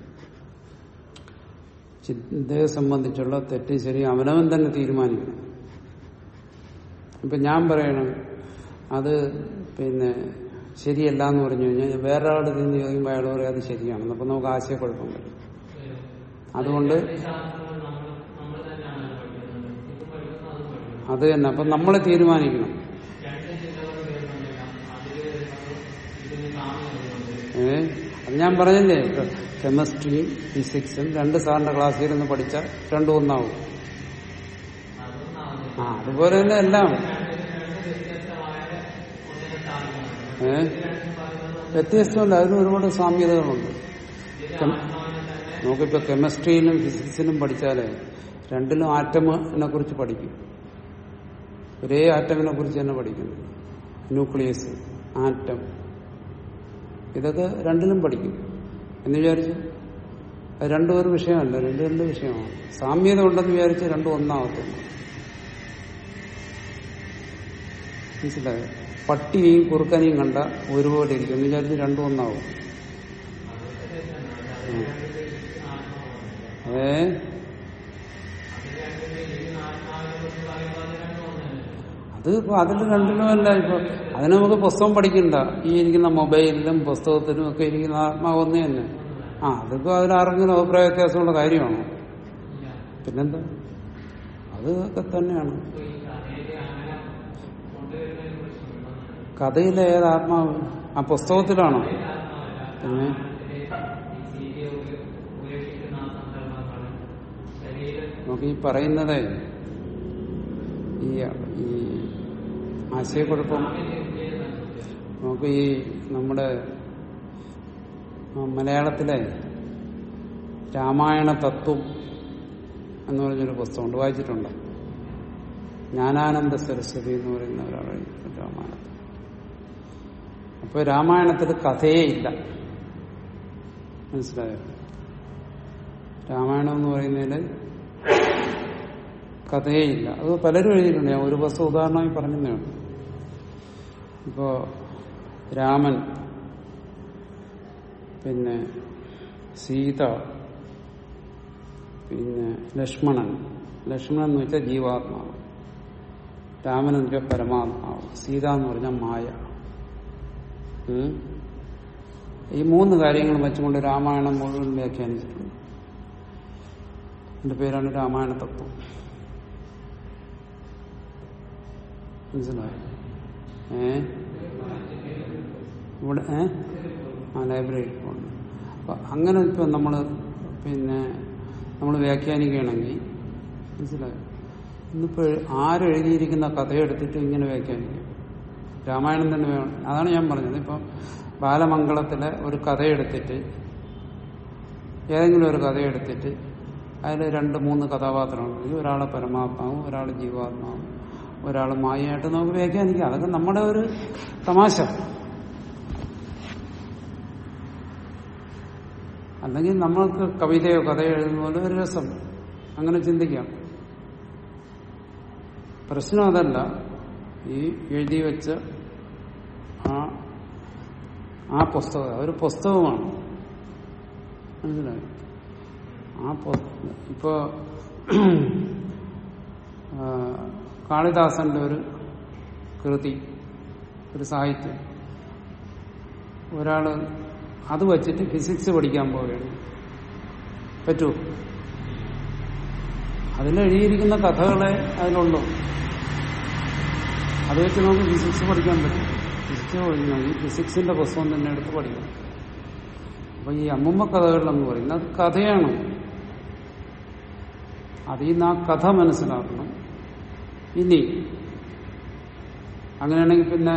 ചിന്തയെ സംബന്ധിച്ചുള്ള തെറ്റ് ശരി അവനവൻ തന്നെ തീരുമാനിക്കണം ഇപ്പൊ ഞാൻ പറയണം അത് പിന്നെ ശരിയല്ല എന്ന് പറഞ്ഞു കഴിഞ്ഞാൽ വേറെ ആൾ നിന്ന് ചോദിക്കുമ്പോൾ അയാൾ പറയും അത് ശരിയാണെന്ന് അപ്പൊ നമുക്ക് ആശയക്കുഴപ്പം വരും അതുകൊണ്ട് ഈ ശാസ്ത്രങ്ങൾ നമ്മൾ നമ്മൾ തന്നെയാണല്ലോ പഠിക്കുന്നത് ഇപ്പം പഠിക്കുന്നത് അത് പഠിക്കണം അത് തന്നെ അപ്പൊ നമ്മൾ തീരുമാനിക്കണം രണ്ട് ചിന്തകൾ വരുന്നുണ്ടല്ല അതിൽ വരുന്നത് ഇതിന് സാമ്യം വരുന്നുണ്ട് ഏ അത് ഞാൻ പറഞ്ഞില്ലേ കെമിസ്ട്രിയും ഫിസിക്സും രണ്ട് സാറിന്റെ ക്ലാസ്സിൽ ഇരുന്ന് പഠിച്ചാൽ രണ്ടും ഒന്നാവും അതൊന്നാവുന്നില്ല ആ അതുപോലെ തന്നെ എല്ലാം ഏ വ്യത്യസ്തമല്ല അതിന് ഒരുപാട് സാമ്യതകളുണ്ട് കെം- നമുക്കിപ്പോ കെമിസ്ട്രിയിലും ഫിസിക്സിലും പഠിച്ചാലേ രണ്ടിലും ആറ്റമിനെ കുറിച്ച് പഠിക്കും ഒരേ ആറ്റമിനെ കുറിച്ച് തന്നെ പഠിക്കുന്നു ന്യൂക്ലിയസ് ആറ്റം ഇതൊക്കെ രണ്ടിലും പഠിക്കും എന്ന് വിചാരിച്ചു അത് രണ്ടും ഒരു വിഷയമല്ല രണ്ട് രണ്ട് വിഷയമാണ് സാമ്യത ഉണ്ടെന്ന് വിചാരിച്ച് രണ്ടും ഒന്നാവത്തില്ല മനസ്സിലായോ പട്ടിയെയും കുറുക്കനെയും കണ്ട ഒരുപോലെ ഇരിക്കും എന്ന് വിചാരിച്ച് രണ്ടും ഒന്നാവും ഉം. അതേ അത് ഇപ്പൊ അതിൽ രണ്ടിലും അല്ല ഇപ്പൊ അതിന് നമുക്ക് പുസ്തകം പഠിക്കണ്ട ഈ ഇരിക്കുന്ന മൊബൈലിലും പുസ്തകത്തിലും ഒക്കെ ഇരിക്കുന്ന ആത്മാവ് ഒന്ന് തന്നെ ആ അതിപ്പോ അതിലാർക്കെങ്കിലും അഭിപ്രായ വ്യത്യാസമുള്ള കാര്യമാണോ പിന്നെന്താ അതൊക്കെ തന്നെയാണ് കഥയിലെ ഏത് ആത്മാവ് ആ പുസ്തകത്തിലാണോ പിന്നെ നമുക്ക് ഈ പറയുന്നത് ഈ ഈ ആശയക്കുഴപ്പം നമുക്ക് ഈ നമ്മുടെ ആ, മലയാളത്തിലെ രാമായണ തത്വം എന്ന് പറഞ്ഞൊരു പുസ്തകമുണ്ട് വായിച്ചിട്ടുണ്ട് ജ്ഞാനാനന്ദ സരസ്വതി എന്ന് പറയുന്ന ഒരാൾ എഴുതിയിട്ടുണ്ട് രാമായണത്തിൽ അപ്പൊ രാമായണത്തിൽ കഥയേ ഇല്ല മനസ്സിലായോ രാമായണം എന്ന് പറയുന്നതിൽ കഥയേ ഇല്ല അത് പലരും എഴുതിയിട്ടുണ്ട് ഞാൻ ഒരു ബസ് ഉദാഹരണമായി പറഞ്ഞതേ ഉള്ളൂ ഇപ്പോ രാമൻ പിന്നെ സീത പിന്നെ ലക്ഷ്മണൻ ലക്ഷ്മണൻ എന്ന് വെച്ചാൽ ജീവാത്മാവ് രാമൻ എന്ന് വെച്ചാൽ പരമാത്മാവ് സീത എന്ന് പറഞ്ഞാൽ മായ ഉം. ഈ മൂന്ന് കാര്യങ്ങളും വെച്ചുകൊണ്ട് രാമായണം മുഴുവൻ വ്യാഖ്യാനിച്ചിട്ടുണ്ട് എന്റെ പേരാണ് രാമായണ തത്വം മനസ്സിലായോ ഏ ഇവിടെ ഏ ആ ലൈബ്രറിയിൽ പോകണം അപ്പൊ അങ്ങനെ ഇപ്പൊ നമ്മള് പിന്നെ നമ്മൾ വ്യാഖ്യാനിക്കുകയാണെങ്കിൽ മനസ്സിലായോ ഇന്നിപ്പോ ആരെഴുതിയിരിക്കുന്ന കഥയെടുത്തിട്ട് ഇങ്ങനെ വ്യാഖ്യാനിക്കും രാമായണം തന്നെ വേണം അതാണ് ഞാൻ പറഞ്ഞത് ഇപ്പൊ ബാലമംഗളത്തിലെ ഒരു കഥയെടുത്തിട്ട് ഏതെങ്കിലും ഒരു കഥയെടുത്തിട്ട് അതിൽ രണ്ട് മൂന്ന് കഥാപാത്രങ്ങളുണ്ടെങ്കിൽ ഒരാളെ പരമാത്മാവും ഒരാൾ ജീവാത്മാവും ഒരാൾ മായയായിട്ട് നമുക്ക് വ്യാഖ്യാനിക്കാം അതൊക്കെ നമ്മുടെ ഒരു തമാശ അല്ലെങ്കിൽ നമ്മൾക്ക് കവിതയോ കഥയോ എഴുതുന്ന പോലെ ഒരു രസം അങ്ങനെ ചിന്തിക്കാം പ്രശ്നം അതല്ല ഈ എഴുതി വെച്ച ആ ആ പുസ്തകം ഒരു പുസ്തകമാണ് മനസ്സിലായോ ആ പുസ്ത ഇപ്പോ ആ, കാളിദാസന്റെ ഒരു കൃതി ഒരു സാഹിത്യം ഒരാള് അത് വച്ചിട്ട് ഫിസിക്സ് പഠിക്കാൻ പോവുകയാണ് പറ്റുമോ അതിലെഴുതിയിരിക്കുന്ന കഥകളെ അതിലുള്ളൂ അത് വെച്ച് നമുക്ക് ഫിസിക്സ് പഠിക്കാൻ പറ്റും ഫിസിക്സ് പഠിക്കണം ഈ ഫിസിക്സിന്റെ പുസ്തകം തന്നെ എടുത്ത് പഠിക്കണം അപ്പൊ ഈ അമ്മുമ്മ കഥകളിലെന്ന് പറയുന്നത് അത് കഥയാണ് അതിൽ നിന്ന് ആ കഥ മനസ്സിലാക്കണം ഇനി അങ്ങനെയാണെങ്കിൽ പിന്നെ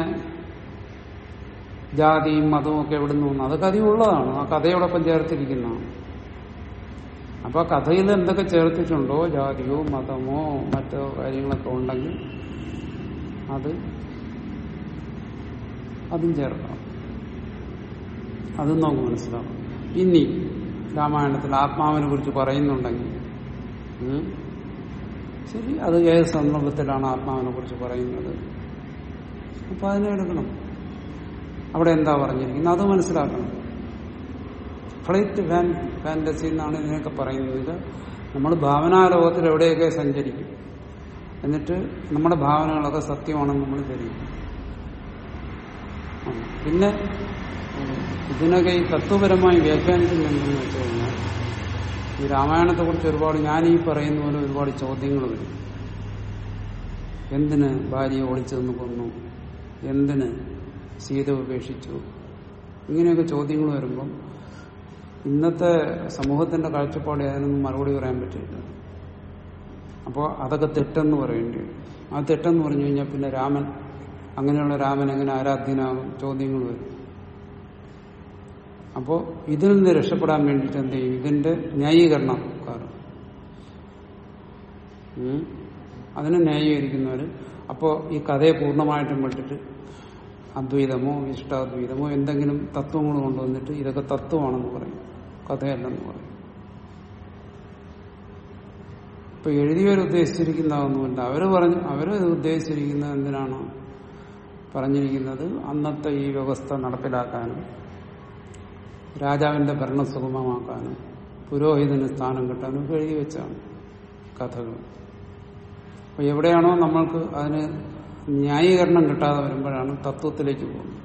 ജാതിയും മതവും ഒക്കെ എവിടെ നിന്ന് വന്നു അതൊക്കെ അതിൽ ഉള്ളതാണ് ആ കഥയോടൊപ്പം ചേർത്തിരിക്കുന്നതാണ് അപ്പൊ ആ കഥയിൽ എന്തൊക്കെ ചേർത്തിട്ടുണ്ടോ ജാതിയോ മതമോ മറ്റോ കാര്യങ്ങളൊക്കെ ഉണ്ടെങ്കിൽ അത് അതും ചേർക്കണം അതും നമുക്ക് മനസ്സിലാവും ഇനി രാമായണത്തിൽ ആത്മാവിനെ കുറിച്ച് പറയുന്നുണ്ടെങ്കിൽ ഉം, ശരി അത് ഏത് സന്ദർഭത്തിലാണ് ആത്മാവിനെ കുറിച്ച് പറയുന്നത് അപ്പൊ അതിനെ എടുക്കണം അവിടെ എന്താ പറഞ്ഞിരിക്കുന്നത് അത് മനസ്സിലാക്കണം ഫ്ലൈറ്റ് ഫാൻ ഫാന്റസി എന്നാണ് ഇതിനൊക്കെ പറയുന്നത് ഇത് നമ്മൾ ഭാവനാലോകത്തിൽ എവിടെയൊക്കെ സഞ്ചരിക്കും എന്നിട്ട് നമ്മുടെ ഭാവനകളൊക്കെ സത്യമാണെന്ന് നമ്മൾ ധരിക്കും ആ. പിന്നെ ഉം, ഇതിനൊക്കെ ഈ തത്വപരമായി വ്യാഖ്യാനിക്കുന്നുണ്ടെന്ന് വെച്ച് കഴിഞ്ഞാൽ ഈ രാമായണത്തെ കുറിച്ച് ഒരുപാട് ഞാൻ ഈ പറയുന്ന പോലെ ഒരുപാട് ചോദ്യങ്ങൾ വരും എന്തിന് ഭാര്യയെ ഒളിച്ചു നിന്ന് കൊന്നു എന്തിന് സീത ഉപേക്ഷിച്ചു ഇങ്ങനെയൊക്കെ ചോദ്യങ്ങൾ വരുമ്പം ഇന്നത്തെ സമൂഹത്തിന്റെ കാഴ്ചപ്പാട് അതിനൊന്നും മറുപടി പറയാൻ പറ്റില്ല അപ്പോൾ അതൊക്കെ തെറ്റെന്ന് പറയേണ്ടി വരും ആ തെറ്റെന്ന് പറഞ്ഞു കഴിഞ്ഞാൽ പിന്നെ രാമൻ അങ്ങനെയുള്ള രാമൻ എങ്ങനെ ആരാധ്യനാകും ചോദ്യങ്ങൾ വരും അപ്പോൾ ഇതിൽ നിന്ന് രക്ഷപ്പെടാൻ വേണ്ടിയിട്ട് എന്ത് ചെയ്യും ഇതിന്റെ ന്യായീകരണം കാരണം ഉം. അതിനെ ന്യായീകരിക്കുന്നവർ അപ്പോൾ ഈ കഥയെ പൂർണ്ണമായിട്ടും വിട്ടിട്ട് അദ്വൈതമോ ഇഷ്ടാദ്വൈതമോ എന്തെങ്കിലും തത്വങ്ങൾ കൊണ്ടുവന്നിട്ട് ഇതൊക്കെ തത്വമാണെന്ന് പറയും കഥയല്ലെന്ന് പറയും ഇപ്പൊ എഴുതിയവർ ഉദ്ദേശിച്ചിരിക്കുന്നതൊന്നുമില്ല അവര് പറഞ്ഞു അവര് ഉദ്ദേശിച്ചിരിക്കുന്നത് എന്തിനാണ് പറഞ്ഞിരിക്കുന്നത് അന്നത്തെ ഈ വ്യവസ്ഥ നടപ്പിലാക്കാനും രാജാവിന്റെ ഭരണം സുഗമമാക്കാനും പുരോഹിതന് സ്ഥാനം കിട്ടാനും ഒക്കെ എഴുതി വെച്ചാണ് കഥകൾ അപ്പൊ എവിടെയാണോ നമ്മൾക്ക് അതിന് ന്യായീകരണം കിട്ടാതെ വരുമ്പോഴാണ് തത്വത്തിലേക്ക് പോകുന്നത്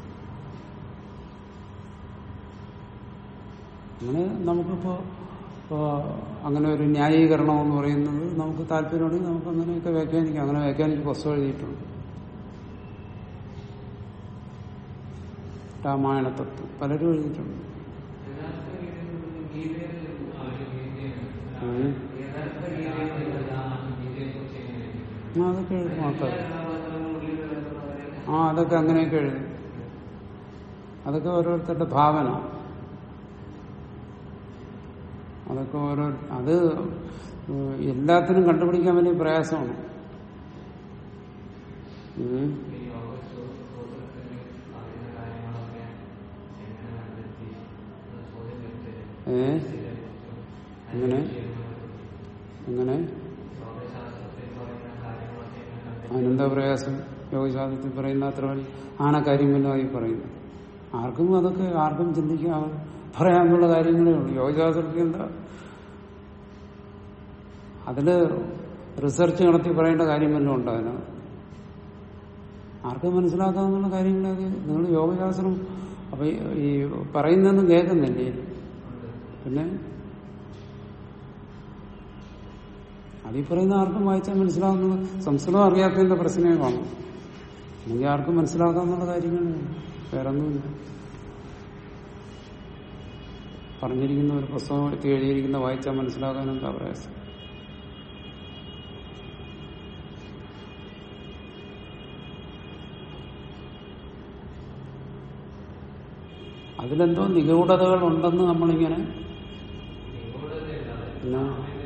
അങ്ങനെ നമുക്കിപ്പോ ഇപ്പോ അങ്ങനെ ഒരു ന്യായീകരണം എന്ന് പറയുന്നത് നമുക്ക് താല്പര്യമുണ്ടെങ്കിൽ നമുക്ക് അങ്ങനെയൊക്കെ വ്യാഖ്യാനിക്കാം അങ്ങനെ വ്യാഖ്യാനിച്ച് പുസ്തകം എഴുതിയിട്ടുണ്ട് രാമായണ തത്വം പലരും എഴുതിയിട്ടുണ്ട് ഉം. ആ, അതൊക്കെ എഴുതും ആൾക്കാർ ആ അതൊക്കെ അങ്ങനെയൊക്കെ എഴുതും അതൊക്കെ ഓരോരുത്തരുടെ ഭാവന അതൊക്കെ ഓരോ അത് എല്ലാത്തിനും കണ്ടുപിടിക്കാൻ വലിയ പ്രയാസമാണ് ഉം. ഏ എങ്ങനെ എങ്ങനെ അതിനെന്താ പ്രയാസം യോഗശാസ്ത്രത്തിൽ പറയുന്ന അത്ര വലിയ ആനക്കാര്യമെന്നായി പറയുന്നു ആർക്കും അതൊക്കെ ആർക്കും ചിന്തിക്കാൻ പറയാനുള്ള കാര്യങ്ങളേ ഉള്ളൂ യോഗശാസ്ത്രത്തിൽ എന്താ അതില് റിസർച്ച് നടത്തി പറയേണ്ട കാര്യം വല്ലതും ഉണ്ടോ അതിന് ആർക്കും മനസ്സിലാക്കാവുന്ന കാര്യങ്ങളത് നിങ്ങൾ യോഗശാസ്ത്രം അപ്പൊ ഈ- ഈ പറയുന്നതൊന്നും കേൾക്കുന്നില്ലേ പിന്നെ അതീ പറയുന്ന ആർക്കും വായിച്ചാൽ മനസ്സിലാവുന്നത് സംസ്കൃതം അറിയാത്തതിന്റെ പ്രശ്നമേ കാണും അല്ലെങ്കിൽ ആർക്കും മനസ്സിലാക്കാവുന്ന കാര്യങ്ങളേ ഉള്ളൂ. വേറെ ഒന്നുമില്ല പറഞ്ഞിരിക്കുന്ന ഒരു പുസ്തകം എടുത്ത് എഴുതിയിരിക്കുന്ന വായിച്ചാൽ മനസ്സിലാക്കാൻ എന്താ പ്രയാസം അതിലെന്തോ നിഗൂഢതകൾ ഉണ്ടെന്ന് നമ്മളിങ്ങനെ പിന്നെ,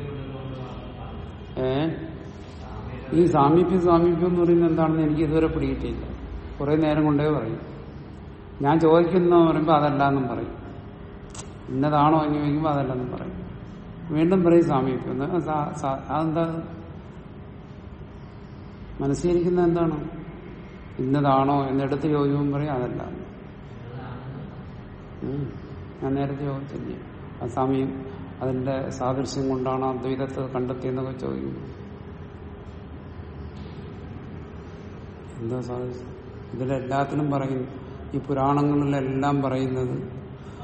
ഏ ഈ സാമീപ്യം സാമീപ്യം എന്ന് പറയുന്നത് എന്താണെന്ന് എനിക്ക് ഇതുവരെ പിടികിട്ടിയില്ല കുറെ നേരം കൊണ്ടേ പറയും ഞാൻ ചോദിക്കുന്ന പറയുമ്പോൾ അതല്ല എന്നും പറയും ഇന്നതാണോ എന്ന് ചോദിക്കുമ്പോൾ അതല്ലെന്നും പറയും വീണ്ടും പറയും സാമീപ്യം എന്ന്. സാ- സാ- അതെന്താ മനസ്സിലിരിക്കുന്ന എന്താണ് ഇന്നതാണോ എന്നെടുത്ത് ചോദിക്കുമ്പോൾ പറയും അതല്ല ഉം. ഞാൻ നേരത്തെ ചോദിച്ചില്ലേ ആ സമയം അതിന്റെ സാദൃശ്യം കൊണ്ടാണ് അദ്വൈതത്തെ കണ്ടെത്തിയെന്നൊക്കെ ചോദിക്കും എന്താ സാദൃശ്യം ഇതിലെല്ലാത്തിനും പറയുന്നു ഈ പുരാണങ്ങളിലെല്ലാം പറയുന്നത്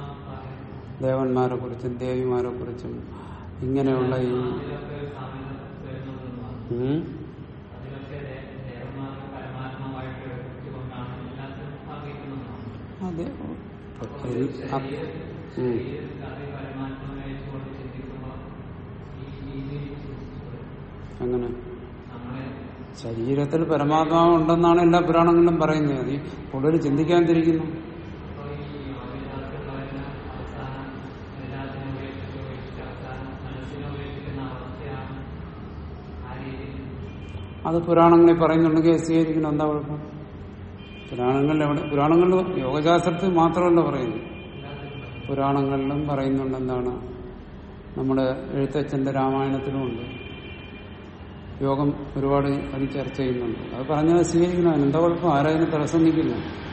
ദേവന്മാരെ കുറിച്ചും ദേവിമാരെ കുറിച്ചും ഇങ്ങനെയുള്ള ഈ അതിലൊക്കെ സാമ്യത വരുന്നുണ്ടെന്നാണ് ഉം, അതിലൊക്കെ ദേ- ദേവന്മാരെ പരമാത്മാവായിട്ട് എടുത്തുകൊണ്ടാണ് എല്ലാത്തിനും അറിയിക്കുന്നതാണ് അതെ അപ്പോൾ ഈ- അ- ശരീരം ഉം. ശരീരത്തിൽ അതേ പരമാത്മാവിനെ വെച്ചുകൊണ്ട് ചിന്തിക്കുമ്പോൾ ഈ രീതിയിൽ ചിന്തിച്ചുകൊണ്ട് അങ്ങനെ നമ്മളെ ശരീരത്തിൽ പരമാത്മാവ് ഉണ്ടെന്നാണ് എല്ലാ പുരാണങ്ങളിലും പറയുന്നത് അത് ഈ കൂടുതൽ ചിന്തിക്കാൻ തിരിക്കുന്നു അപ്പോൾ ഈ യോഗശാസ്ത്രം പറയുന്ന അവസാനം എല്ലാത്തിനും ഉപേക്ഷിച്ച് ഉപേക്ഷിച്ച് അവസാനം മനസ്സിനെ ഉപേക്ഷിക്കുന്ന അവസ്ഥയാണ് ആ രീതിയിൽ അത് പുരാണങ്ങളിൽ പറയുന്നുണ്ടെങ്കിൽ സ്വീകരിക്കണം എന്താ കുഴപ്പം പുരാണങ്ങളിൽ എവിടെ പുരാണങ്ങളിൽ യോഗശാസ്ത്രത്തിൽ മാത്രമല്ല പറയുന്നു പുരാണങ്ങളിലും പറയുന്നുണ്ട് എന്താണ് നമ്മുടെ എഴുത്തച്ഛന്റെ രാമായണത്തിലും ഉണ്ട് യോഗം ഒരുപാട് അത് ചർച്ച ചെയ്യുന്നുണ്ട് അത് പറഞ്ഞത് സ്വീകരിക്കണം അതിന് എന്താ കുഴപ്പം ആരാതിന് തടസ്സം നിൽക്കുന്നു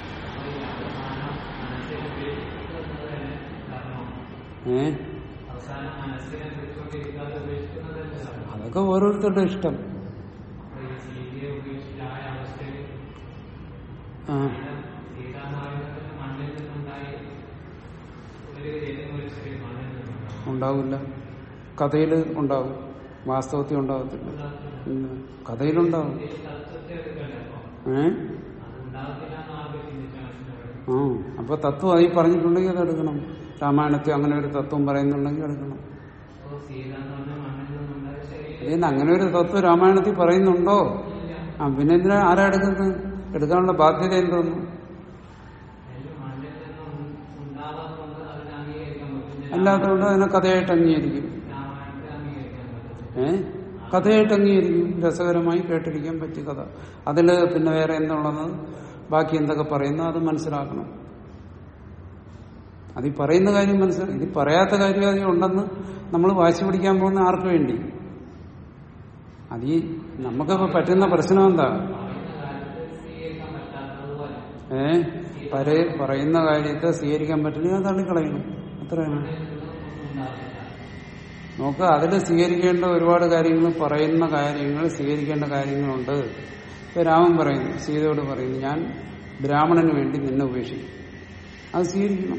ഏ അവസാനം മനസ്സിനെ കുറിച്ചുകൊണ്ടിരിക്കാതെ ഉപേക്ഷിക്കുന്നത് എന്താണ് അതൊക്കെ ഓരോരുത്തരുടെ ഇഷ്ടം അപ്പോൾ ഈ സീതയെ ഉപേക്ഷിച്ചായ അവസ്ഥയിൽ ആ സീതാമാവിനത്തിന് മണ്ണിൽ നിന്നുണ്ടായി ഒരു ഏതെങ്കിലും ഒരു ചെറിയ മണ്ണിൽ നിന്നുണ്ടാവും ഉണ്ടാവില്ല കഥയിൽ ഉണ്ടാവും വാസ്തവത്തിൽ ഉണ്ടാകത്തില്ല ഇല്ല. കഥയിലുണ്ടാവും ഈ തത്വത്തെ എടുക്കണ്ടേ അപ്പോൾ ഏ അത് ഉണ്ടാകത്തില്ല എന്ന് ആർക്കും ചിന്തിക്കാൻ മനസ്സിലാവും ആ അപ്പൊ തത്വം അതിൽ പറഞ്ഞിട്ടുണ്ടെങ്കിൽ അത് എടുക്കണം രാമായണത്തിൽ അങ്ങനെ ഒരു തത്വം പറയുന്നുണ്ടെങ്കിൽ എടുക്കണം അപ്പോൾ സീത എന്ന് പറഞ്ഞ മണ്ണിൽ നിന്നുണ്ടായ ശരീരം ഇതിന് അങ്ങനെ ഒരു തത്വം രാമായണത്തിൽ പറയുന്നുണ്ടോ ഇല്ല ആ പിന്നെ എന്തിനാ ആരാ എടുക്കുന്നത് എടുക്കാനുള്ള ബാധ്യത എന്തോന്നു അതിൽ മണ്ണിൽ നിന്നും ഉണ്ടാകാത്തതുകൊണ്ട് അതിനെ അംഗീകരിക്കാൻ പറ്റും അല്ലാത്തതുകൊണ്ട് അതിനെ കഥയായിട്ട് അംഗീകരിക്കും രാമായണത്തെ അംഗീകരിക്കാൻ പറ്റും ഏ കഥയായിട്ട് അംഗീകരിക്കും രസകരമായി കേട്ടിരിക്കാൻ പറ്റിയ കഥ അതിൽ പിന്നെ വേറെ എന്തുള്ളത് ബാക്കി എന്തൊക്കെ പറയുന്നു അത് മനസ്സിലാക്കണം അത് ഈ പറയുന്ന കാര്യം മനസ്സിലാക്കി ഇത് പറയാത്ത കാര്യം അതിൽ ഉണ്ടെന്ന് നമ്മൾ വാശി പിടിക്കാൻ പോകുന്ന ആർക്ക് വേണ്ടി അത് ഈ നമുക്കിപ്പോ പറ്റുന്ന പ്രശ്നം എന്താ പറയുന്ന കാര്യത്തിൽ സ്വീകരിക്കാൻ പറ്റാത്തതുപോലെ ഏ പര പറയുന്ന കാര്യത്തെ സ്വീകരിക്കാൻ പറ്റില്ല അത് തള്ളിക്കളയണം അത്രയാണ് ഉണ്ടാവില്ല നോക്ക് അതിൽ സ്വീകരിക്കേണ്ട ഒരുപാട് കാര്യങ്ങൾ പറയുന്ന കാര്യങ്ങൾ സ്വീകരിക്കേണ്ട കാര്യങ്ങളുണ്ട് ഇപ്പൊ രാമൻ പറയുന്നു സീതയോട് പറയുന്നു ഞാൻ ബ്രാഹ്മണന് വേണ്ടി നിന്നെ ഉപേക്ഷിക്കും അത് സ്വീകരിക്കണം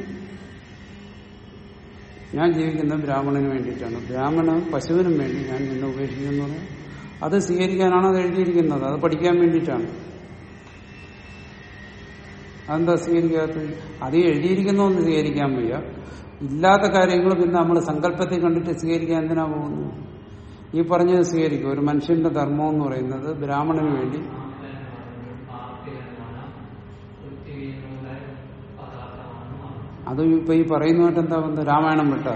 ഞാൻ ജീവിക്കുന്നത് ബ്രാഹ്മണന് വേണ്ടിയിട്ടാണ് ബ്രാഹ്മണ പശുവിനും വേണ്ടി ഞാൻ നിന്നെ ഉപേക്ഷിക്കുന്നു എന്ന് പറയാം അത് സ്വീകരിക്കാനാണ് അത് എഴുതിയിരിക്കുന്നത് അത് പഠിക്കാൻ വേണ്ടിയിട്ടാണ് അതെന്താ സ്വീകരിക്കാത്തത് അത് എഴുതിയിരിക്കുന്നൊന്നും സ്വീകരിക്കാൻ വയ്യ ഇല്ലാത്ത കാര്യങ്ങൾ പിന്നെ നമ്മൾ സങ്കല്പത്തിൽ കണ്ടിട്ട് സ്വീകരിക്കാൻ എന്തിനാ പോകുന്നു ഈ പറഞ്ഞത് സ്വീകരിക്കും ഒരു മനുഷ്യന്റെ ധർമ്മം എന്ന് പറയുന്നത് ബ്രാഹ്മണന് വേണ്ടി അത് ഇപ്പൊ ഈ പറയുന്നതായിട്ട് എന്താ ബന്ധം രാമായണം വിട്ട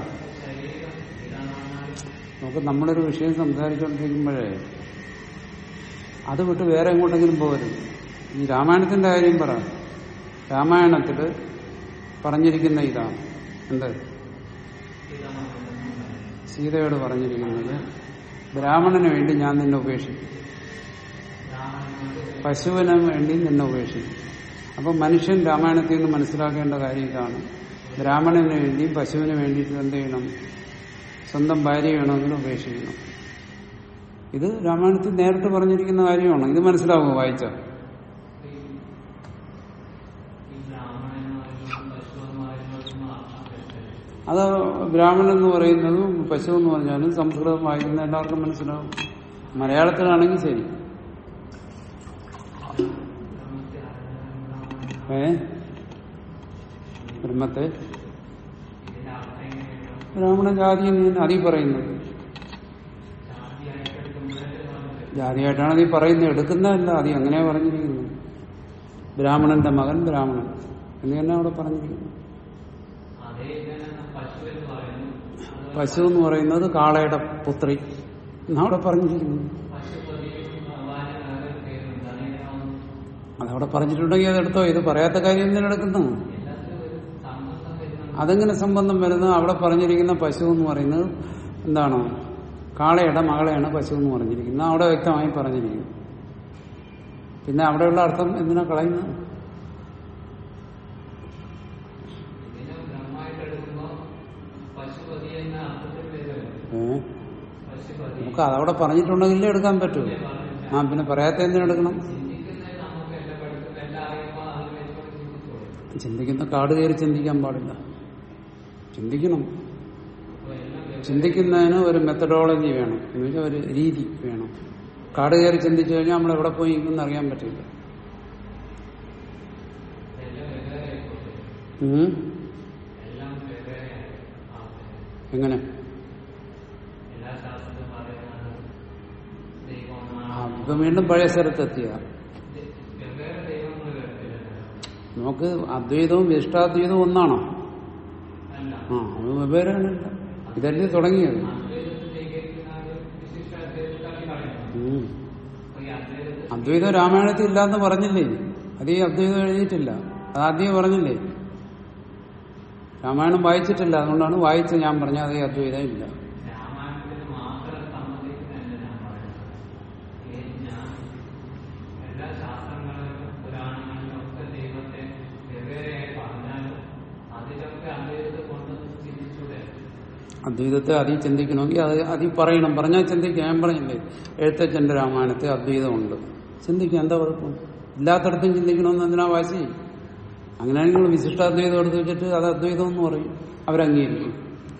നമുക്ക് നമ്മളൊരു വിഷയം സംസാരിച്ചുകൊണ്ടിരിക്കുമ്പോഴേ അത് വിട്ട് വേറെ എങ്ങോട്ടെങ്കിലും പോകരുത് ഈ രാമായണത്തിന്റെ കാര്യം പറ രാമായണത്തില് പറഞ്ഞിരിക്കുന്ന ഇതാണ് എന്ത് സീതയോട് പറഞ്ഞിരിക്കുന്നത് ബ്രാഹ്മണന് വേണ്ടി ഞാൻ നിന്നെ ഉപേക്ഷിക്കും പശുവിന് വേണ്ടി നിന്നെ ഉപേക്ഷിക്കും അപ്പൊ മനുഷ്യൻ രാമായണത്തിൽ നിന്ന് മനസ്സിലാക്കേണ്ട കാര്യം ഇതാണ് ബ്രാഹ്മണന് വേണ്ടി പശുവിന് വേണ്ടിയിട്ട് എന്ത് ചെയ്യണം സ്വന്തം ഭാര്യ വേണമെങ്കിൽ ഉപേക്ഷിക്കണം ഇത് രാമായണത്തിൽ നേരിട്ട് പറഞ്ഞിരിക്കുന്ന കാര്യമാണ് ഇത് മനസ്സിലാവുമോ വായിച്ച അത് ബ്രാഹ്മണൻ എന്ന് പറയുന്നതും പശു എന്ന് പറഞ്ഞാലും സംസ്കൃതം വായിക്കുന്ന എല്ലാവർക്കും മനസ്സിലാവും മലയാളത്തിലാണെങ്കിൽ ശരി ഏ ബ്രഹ്മത്തെ ബ്രാഹ്മണ ജാതി എന്ന് അതി പറയുന്നത് ജാതിയായിട്ടാണ് നീ പറയുന്നത് എടുക്കുന്നതല്ല അതി അങ്ങനെ പറഞ്ഞിരിക്കുന്നു ബ്രാഹ്മണന്റെ മകൻ ബ്രാഹ്മണൻ എന്ന് തന്നെ അവിടെ പറഞ്ഞിരിക്കുന്നു അതേ തന്നെ പശു എന്ന് പറയുന്നു അത് പശു എന്ന് പറയുന്നത് കാളയുടെ പുത്രി എന്നവിടെ പറഞ്ഞിരിക്കുന്നു പശുപതിയും ഭഗവാന് വേറെ ഒരു പേരുണ്ട് അതിനാണ് അതവിടെ പറഞ്ഞിട്ടുണ്ടെങ്കിൽ അതെടുത്തോ ഇത് പറയാത്ത കാര്യം എന്തിനാ എടുക്കുന്നു എല്ലാത്തിലും ഒരു സംബന്ധം വരുന്നുണ്ട് അതെങ്ങനെ സംബന്ധം വരുന്നത് അവിടെ പറഞ്ഞിരിക്കുന്ന പശു എന്ന് പറയുന്നത് എന്താണ് കാളയുടെ മകളെയാണ് പശു എന്ന് പറഞ്ഞിരിക്കുന്നത് അവിടെ വ്യക്തമായി പറഞ്ഞിരിക്കുന്നു പിന്നെ അവിടെയുള്ള അർത്ഥം എന്തിനാ കളയുന്നത് ഇതിനെ ബ്രഹ്മമായിട്ട് എടുക്കുമ്പോൾ പശുപതി എന്ന അർത്ഥത്തിൽ വരുമല്ലോ ഏ പശുപതി നമുക്ക് അതവിടെ പറഞ്ഞിട്ടുണ്ടെങ്കിലേ എടുക്കാൻ പറ്റൂ ആ പിന്നെ പറയാത്ത എന്തിനെടുക്കണം ചിന്തിക്കുന്നത് നമുക്ക് എല്ലാം പഠിക്കും എല്ലാം അറിയുമ്പോൾ അതിനെ വെച്ചുകൊണ്ട് ചിന്തിച്ചോളും ചിന്തിക്കുന്ന കാട് കയറി ചിന്തിക്കാൻ പാടില്ല ചിന്തിക്കണം അപ്പൊ എല്ലാം ചിന്തിക്കുന്നതിന് ഒരു മെത്തഡോളജി വേണം എന്ന് വെച്ചാൽ ഒരു രീതി വേണം കാട് കയറി ചിന്തിച്ചു കഴിഞ്ഞാൽ നമ്മൾ എവിടെ പോയി നിൽക്കുന്ന അറിയാൻ പറ്റില്ല എല്ലാം വെവ്വേറെ ആയിക്കോട്ടെ ഉം. എല്ലാം വെവ്വേറെ ആവട്ടെ എങ്ങനെ എല്ലാ ശാസ്ത്രത്തിലും പറയുന്നത് ദൈവമാണ് ആ, ഇപ്പൊ വീണ്ടും പഴയ സ്ഥലത്തെത്തിയ ദ- വെവ്വേറെ ദൈവങ്ങൾ വരത്തില്ലല്ലോ നമുക്ക് അദ്വൈതവും വിശിഷ്ടാദ്വൈതവും ഒന്നാണോ അല്ല ആ അത് വെവ്വേറെയാണല്ല ഇതല്ലേ തുടങ്ങിയത് അദ്വൈതത്തിൽ സ്വീകരിക്കുന്ന ഒരു വിശിഷ്ട അദ്വൈതത്തെ തള്ളിക്കളയുന്നു ഉം. അപ്പൊ ഈ അദ്വൈതത്തിൽ അദ്വൈതം രാമായണത്തിൽ ഇല്ലാന്ന് പറഞ്ഞില്ലേ അത് ഈ അദ്വൈതം എഴുതിയിട്ടില്ല അത് ആദ്യം പറഞ്ഞില്ലേ രാമായണം വായിച്ചിട്ടില്ല അതുകൊണ്ടാണ് വായിച്ച് ഞാൻ പറഞ്ഞ അതേ അദ്വൈതം ഇല്ല രാമായണത്തിന് മാത്രം സമ്മതിക്കുന്നതല്ല ഞാൻ പറയുന്നത് ഈ ഞാൻ എല്ലാ ശാസ്ത്രങ്ങളിലും പുരാണങ്ങളിലും ഒക്കെ ദൈവത്തെ വെവ്വേറെയായി പറഞ്ഞാലും അതിലൊക്കെ അദ്വൈതത്തെ കൊണ്ട് ചിന്തിച്ചൂടെ അദ്വൈതത്തെ അതി ചിന്തിക്കണമെങ്കിൽ അത് അതി പറയണം പറഞ്ഞാൽ ചിന്തിക്കാം ഞാൻ പറഞ്ഞില്ലേ എഴുത്തച്ഛന്റെ രാമായണത്തിൽ അദ്വൈതമുണ്ട് ചിന്തിക്കാം എന്താ കുഴപ്പം ഇല്ലാത്തടത്തും ചിന്തിക്കണമെന്ന് എന്തിനാ വാശി അങ്ങനെയാണെങ്കിൽ നിങ്ങൾ വിശിഷ്ടാദ്വൈതം എടുത്ത് വെച്ചിട്ട് അത് അദ്വൈതം എന്ന് പറയും അവരംഗീകരിക്കും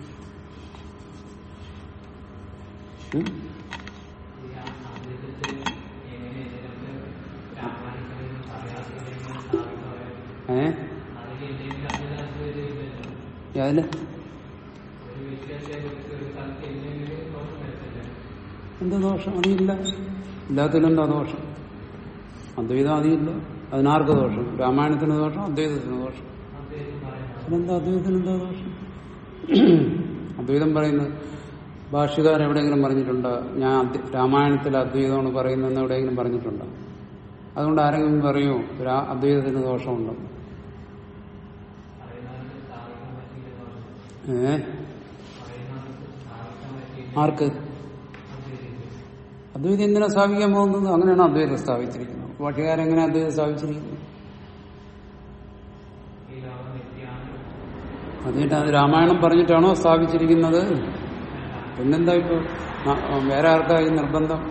ഉം? ഈ അദ്വൈതത്തിൽ എങ്ങനെ ഇതിലൊക്കെ രാമായണത്തിൽ നിന്ന് പറയാത്ത കാര്യങ്ങൾ സ്ഥാപിക്കാൻ ഏ അതിൽ എന്തെങ്കിലും അതിൽ അദ്വൈതം ഇല്ലല്ലോ അതിന് ഒരു വിഷയത്തെ കുറിച്ച് ഒരു സ്ഥലത്ത് എന്തെങ്കിലും ദോഷം വരത്തില്ല എന്താ ദോഷം അതില്ല ഇല്ലാത്തതിലെന്താ ദോഷം അദ്വൈതം അതില്ല അതിനാർക്ക് ദോഷം രാമായണത്തിന് ദോഷം അദ്വൈതത്തിന് ദോഷം അദ്വൈതം പറയുന്നത് അതിനെന്താ അദ്വൈതത്തിന് എന്താ ദോഷം അദ്വൈതം പറയുന്നത് ഭാഷ്യകാരൻ എവിടെയെങ്കിലും പറഞ്ഞിട്ടുണ്ടോ ഞാൻ അദ്വ- രാമായണത്തിൽ അദ്വൈതമാണ് പറയുന്നതെന്ന് എവിടെയെങ്കിലും പറഞ്ഞിട്ടുണ്ടോ അതുകൊണ്ട് ആരെങ്കിലും പറയൂ രാ- അദ്വൈതത്തിന് ദോഷമുണ്ടോ പറയുന്നത് സ്ഥാപിക്കാൻ പറ്റിയില്ലെന്നാണ് ഏ പറയുന്നത് സ്ഥാപിക്കാൻ പറ്റിയില്ല ആർക്ക് അദ്വൈതം അദ്വൈതം എന്തിനാ സ്ഥാപിക്കാൻ പോകുന്നത് അങ്ങനെയാണ് അദ്വൈതം സ്ഥാപിച്ചിരിക്കുന്നത് ഭാഷ്യകാരൻ എങ്ങനെ അദ്വൈതം സ്ഥാപിച്ചിരിക്കുന്നത് ഈ ലോകം നിത്യാണ് അതിന് അത് രാമായണം പറഞ്ഞിട്ടാണോ സ്ഥാപിച്ചിരിക്കുന്നത് പിന്നെന്താ ഇപ്പൊ ന- വേറെ ആർക്കാ ഈ നിർബന്ധം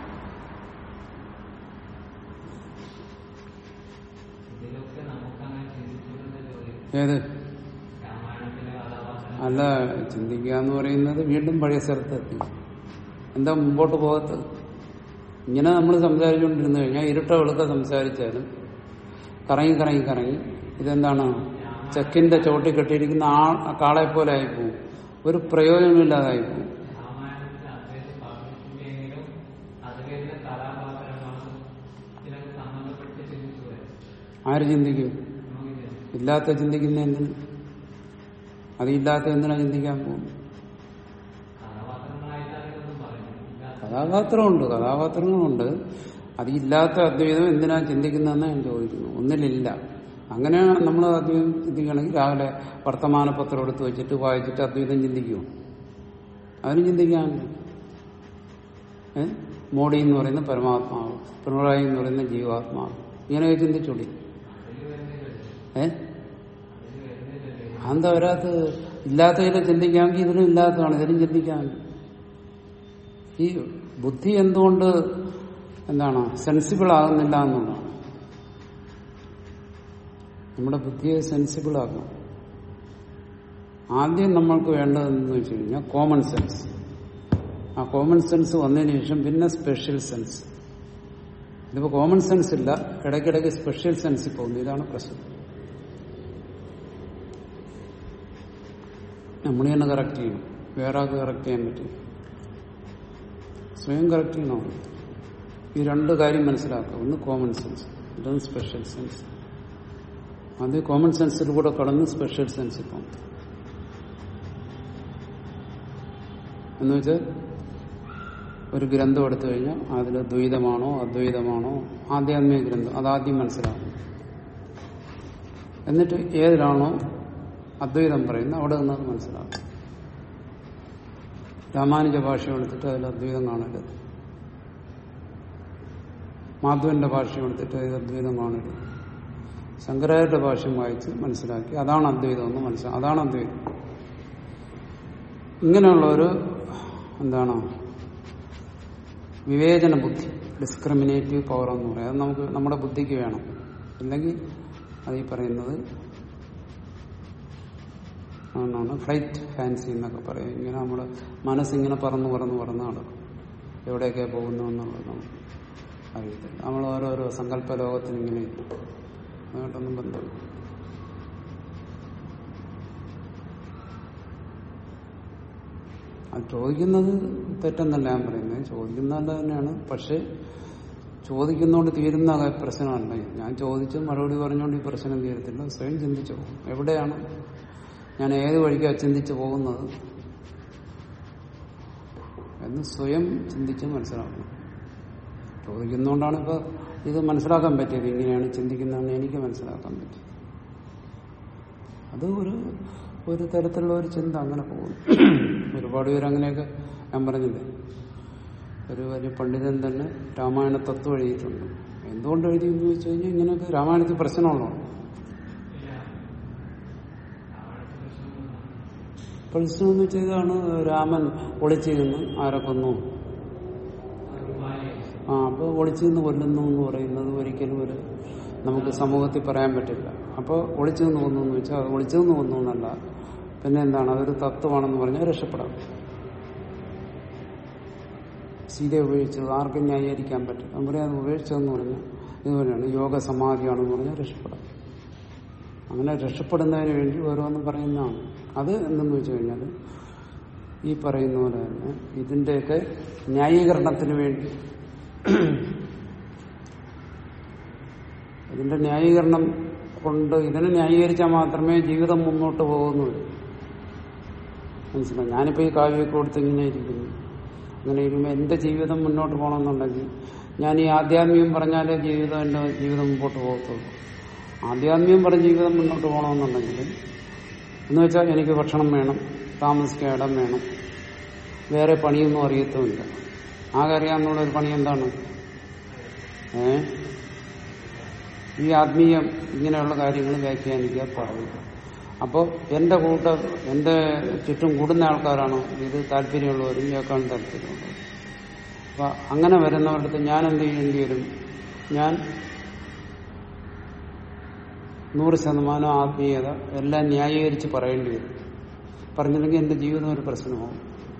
ഇതിലൊക്കെ നമുക്കങ്ങനെ ചിന്തിച്ചുകൊണ്ട് ചോദിക്കും ഏത് രാമായണത്തിലെ കഥാപാത്രം അല്ല ചിന്തിക്കുക എന്ന് പറയുന്നത് വീണ്ടും പഴയ സ്ഥലത്തെത്തി എന്താ മുമ്പോട്ട് പോകത്ത് ഇങ്ങനെ നമ്മൾ സംസാരിച്ചുകൊണ്ടിരുന്നു കഴിഞ്ഞാൽ ഇരുട്ട വെളുക്ക സംസാരിച്ചാലും കറങ്ങി കറങ്ങി കറങ്ങി ഇതെന്താണ് ചെക്കിന്റെ ചോട്ടിൽ കെട്ടിയിരിക്കുന്ന ആ കാളെ പോലെ ആയിപ്പോവും ഒരു പ്രയോജനമില്ലാതായി പോകും രാമായണത്തിൽ അദ്വൈതം പറഞ്ഞിട്ടുണ്ടെങ്കിലും അതിലെ കഥാപാത്രങ്ങളും ഇതിനൊക്കെ സംബന്ധപ്പെട്ട് ചിന്തിച്ചു ആര് ചിന്തിക്കും നമുക്കിത് ഇല്ലാത്ത ചിന്തിക്കുന്ന എന്തിന് അതില്ലാത്ത എന്തിനാ ചിന്തിക്കാൻ പോകും കഥാപാത്രങ്ങളായിട്ടാണ് ഇതൊന്നും പറയുന്നത് കഥാപാത്രമുണ്ട് കഥാപാത്രങ്ങളുണ്ട് അതില്ലാത്ത അദ്വൈതം എന്തിനാ ചിന്തിക്കുന്നതെന്ന് ഞാൻ ചോദിക്കുന്നു ഒന്നിലില്ല അങ്ങനെ നമ്മൾ അദ്വൈതം ചിന്തിക്കുകയാണെങ്കിൽ രാവിലെ വർത്തമാനപത്രം എടുത്ത് വെച്ചിട്ട് വായിച്ചിട്ട് അദ്വൈതം ചിന്തിക്കുമോ അതിന് ചിന്തിക്കാനില്ല ഏ മോഡി എന്ന് പറയുന്ന പരമാത്മാവ് പിണറായി എന്ന് പറയുന്ന ജീവാത്മാവ് ഇങ്ങനെയൊക്കെ ചിന്തിച്ചോടി ഏ അതെന്താ വരാത്ത ഇല്ലാത്തതിനെ ചിന്തിക്കാമെങ്കിൽ ഇതിനും ഇല്ലാത്തതാണ് ഇതിനും ചിന്തിക്കാൻ ഈ ബുദ്ധി എന്തുകൊണ്ട് എന്താണ് സെൻസിബിൾ ആകുന്നില്ല എന്നുള്ളതാണ് നമ്മുടെ ബുദ്ധിയെ സെൻസിബിൾ ആക്കണം ആദ്യം നമ്മൾക്ക് വേണ്ടതെന്ന് വെച്ച് കഴിഞ്ഞാൽ കോമൺ സെൻസ് ആ കോമൺ സെൻസ് വന്നതിന് ശേഷം പിന്നെ സ്പെഷ്യൽ സെൻസ് ഇതിപ്പോ കോമൺ സെൻസ് ഇല്ല ഇടയ്ക്കിടയ്ക്ക് സ്പെഷ്യൽ സെൻസ് പോകുന്നു ഇതാണ് പ്രശ്നം നമ്മൾ തന്നെ കറക്റ്റ് ചെയ്യണം വേറെ ആൾക്ക് കറക്റ്റ് ചെയ്യാൻ പറ്റും സ്വയം കറക്റ്റ് ചെയ്യണോ ഈ രണ്ട് കാര്യം മനസ്സിലാക്കുക ഒന്ന് കോമൺ സെൻസ് മറ്റൊന്ന് സ്പെഷ്യൽ സെൻസ് അത് കോമൺ സെൻസിലൂടെ കടന്ന് സ്പെഷ്യൽ സെൻസിൽ പോകും എന്ന് വെച്ചാൽ ഒരു ഗ്രന്ഥം എടുത്തു കഴിഞ്ഞാൽ അതിൽ ദ്വൈതമാണോ അദ്വൈതമാണോ ആധ്യാത്മിക ഗ്രന്ഥം അതാദ്യം മനസ്സിലാവും എന്നിട്ട് ഏതിലാണോ അദ്വൈതം പറയുന്നത് അവിടെ നിന്ന് അത് മനസ്സിലാക്കും രാമാനുജ ഭാഷ എടുത്തിട്ട് അതിൽ അദ്വൈതം കാണരുത് മാധവന്റെ ഭാഷ എടുത്തിട്ട് അതിൽ അദ്വൈതം കാണരുത് ശങ്കരാചാര്യ ഭാഷ്യം വായിച്ച് മനസ്സിലാക്കി അതാണ് അദ്വൈതം എന്ന് മനസ്സിലാക്കി അതാണ് അദ്വൈതം ഇങ്ങനെയുള്ള ഒരു എന്താണ് വിവേചന ബുദ്ധി ഡിസ്ക്രിമിനേറ്റീവ് പവർ എന്ന് പറയാം അത് നമുക്ക് നമ്മുടെ ബുദ്ധിക്ക് വേണം ഇല്ലെങ്കിൽ അത് ഈ പറയുന്നത് അതാണ് ഫ്ലൈറ്റ് ഫാൻസി എന്നൊക്കെ പറയും ഇങ്ങനെ നമ്മുടെ മനസ്സിങ്ങനെ പറന്ന് പറന്ന് പറന്ന് നടക്കും എവിടെയൊക്കെ പോകുന്നു എന്നുള്ളത് നമുക്ക് അറിയത്തില്ല നമ്മൾ ഓരോരോ സങ്കല്പ ലോകത്തിന് ഇങ്ങനെ ഇല്ല അതുകൊണ്ടൊന്നും ബന്ധമില്ല അത് ചോദിക്കുന്നത് തെറ്റെന്നല്ല ഞാൻ പറയുന്നത് ചോദിക്കുന്നത് തന്നെയാണ് പക്ഷെ ചോദിക്കുന്നതുകൊണ്ട് തീരുന്ന പ്രശ്നമല്ല ഇത്. ഞാൻ ചോദിച്ച് മറുപടി പറഞ്ഞുകൊണ്ട് ഈ പ്രശ്നം തീരത്തില്ല സ്വയം ചിന്തിച്ചു പോകും എവിടെയാണ് ഞാൻ ഏത് വഴിക്കാണ് ചിന്തിച്ചു പോകുന്നത് എന്ന് സ്വയം ചിന്തിച്ച് മനസ്സിലാക്കണം ചോദിക്കുന്നതുകൊണ്ടാണ് ഇപ്പൊ ഇത് മനസ്സിലാക്കാൻ പറ്റിയത് ഇങ്ങനെയാണ് ചിന്തിക്കുന്നതെന്ന് എനിക്ക് മനസ്സിലാക്കാൻ പറ്റിയത് അത് ഒരു ഒരു തരത്തിലുള്ള ഒരു ചിന്ത അങ്ങനെ പോകും ഒരുപാട് പേര് അങ്ങനെയൊക്കെ ഞാൻ പറഞ്ഞില്ലേ ഒരു വലിയ പണ്ഡിതൻ തന്നെ രാമായണ തത്വം എഴുതിയിട്ടുണ്ട് എന്തുകൊണ്ട് എഴുതി എന്ന് വെച്ച് കഴിഞ്ഞാൽ ഇങ്ങനെയൊക്കെ രാമായണത്തിൽ പ്രശ്നമുള്ളൂ പ്രശ്നം എന്ന് വെച്ചാൽ ഇതാണ് രാമൻ ഒളിച്ചു നിന്ന് ആരെ കൊന്നു ആ അപ്പോൾ ഒളിച്ചു നിന്ന് കൊല്ലുന്നു എന്ന് പറയുന്നത് ഒരിക്കലും ഒരു നമുക്ക് സമൂഹത്തിൽ പറയാൻ പറ്റില്ല അപ്പോൾ ഒളിച്ചു നിന്ന് കൊന്നു എന്ന് വെച്ചാൽ അത് ഒളിച്ചു നിന്ന് കൊന്നു എന്നല്ല പിന്നെ എന്താണ് അതൊരു തത്വമാണെന്ന് പറഞ്ഞാൽ രക്ഷപ്പെടാം സീതയെ ഉപയോഗിച്ചത് ആർക്കും ന്യായീകരിക്കാൻ പറ്റില്ല നമ്മുടെ അത് ഉപയോഗിച്ചതെന്ന് പറഞ്ഞാൽ ഇതുപോലെയാണ് യോഗ സമാധിയാണെന്ന് പറഞ്ഞാൽ രക്ഷപ്പെടാം അങ്ങനെ രക്ഷപ്പെടുന്നതിന് വേണ്ടി ഓരോന്നും പറയുന്നതാണ് അത് എന്തെന്ന് വെച്ച് കഴിഞ്ഞാൽ ഈ പറയുന്ന പോലെ തന്നെ ഇതിന്റെയൊക്കെ ന്യായീകരണത്തിന് വേണ്ടി ഇതിന്റെ ന്യായീകരണം കൊണ്ട് ഇതിനെ ന്യായീകരിച്ചാൽ മാത്രമേ ജീവിതം മുന്നോട്ട് പോകുന്നുള്ളൂ മനസ്സിലായി ഞാനിപ്പോ ഈ കാവ്യമൊക്കെ കൊടുത്ത് ഇങ്ങനെ ഇരിക്കുന്നു അങ്ങനെ ഇരിക്കുമ്പോൾ എന്റെ ജീവിതം മുന്നോട്ട് പോകണമെന്നുണ്ടെങ്കിൽ ഞാൻ ഈ ആധ്യാത്മികം പറഞ്ഞാലേ ജീവിതം എന്റെ ജീവിതം മുമ്പോട്ട് പോകത്തുള്ളൂ ആധ്യാത്മികം പറഞ്ഞ് ജീവിതം മുന്നോട്ട് പോകണമെന്നുണ്ടെങ്കിൽ എന്ന് വെച്ചാൽ എനിക്ക് ഭക്ഷണം വേണം താമസിക്കാൻ ഇടം വേണം വേറെ പണിയൊന്നും അറിയത്തുമില്ല ആകെ അറിയാവുന്ന ഒരു പണി എന്താണ് ഏ ഈ ആത്മീയം ഇങ്ങനെയുള്ള കാര്യങ്ങൾ വ്യാഖ്യാനിക്കുക പറയുക അപ്പോൾ എന്റെ കൂട്ട എന്റെ ചുറ്റും കൂടുന്ന ആൾക്കാരാണ് ഇത് താല്പര്യമുള്ളവരും കേൾക്കാൻ താല്പര്യമുള്ളവരും അപ്പൊ അങ്ങനെ വരുന്നവരുടെ അടുത്ത് ഞാൻ എന്ത് ചെയ്യേണ്ടി വരും ഞാൻ നൂറ് ശതമാനം ആത്മീയത എല്ലാം ന്യായീകരിച്ച് പറയേണ്ടി വരും പറഞ്ഞില്ലെങ്കിൽ എന്റെ ജീവിതം ഒരു പ്രശ്നമാവും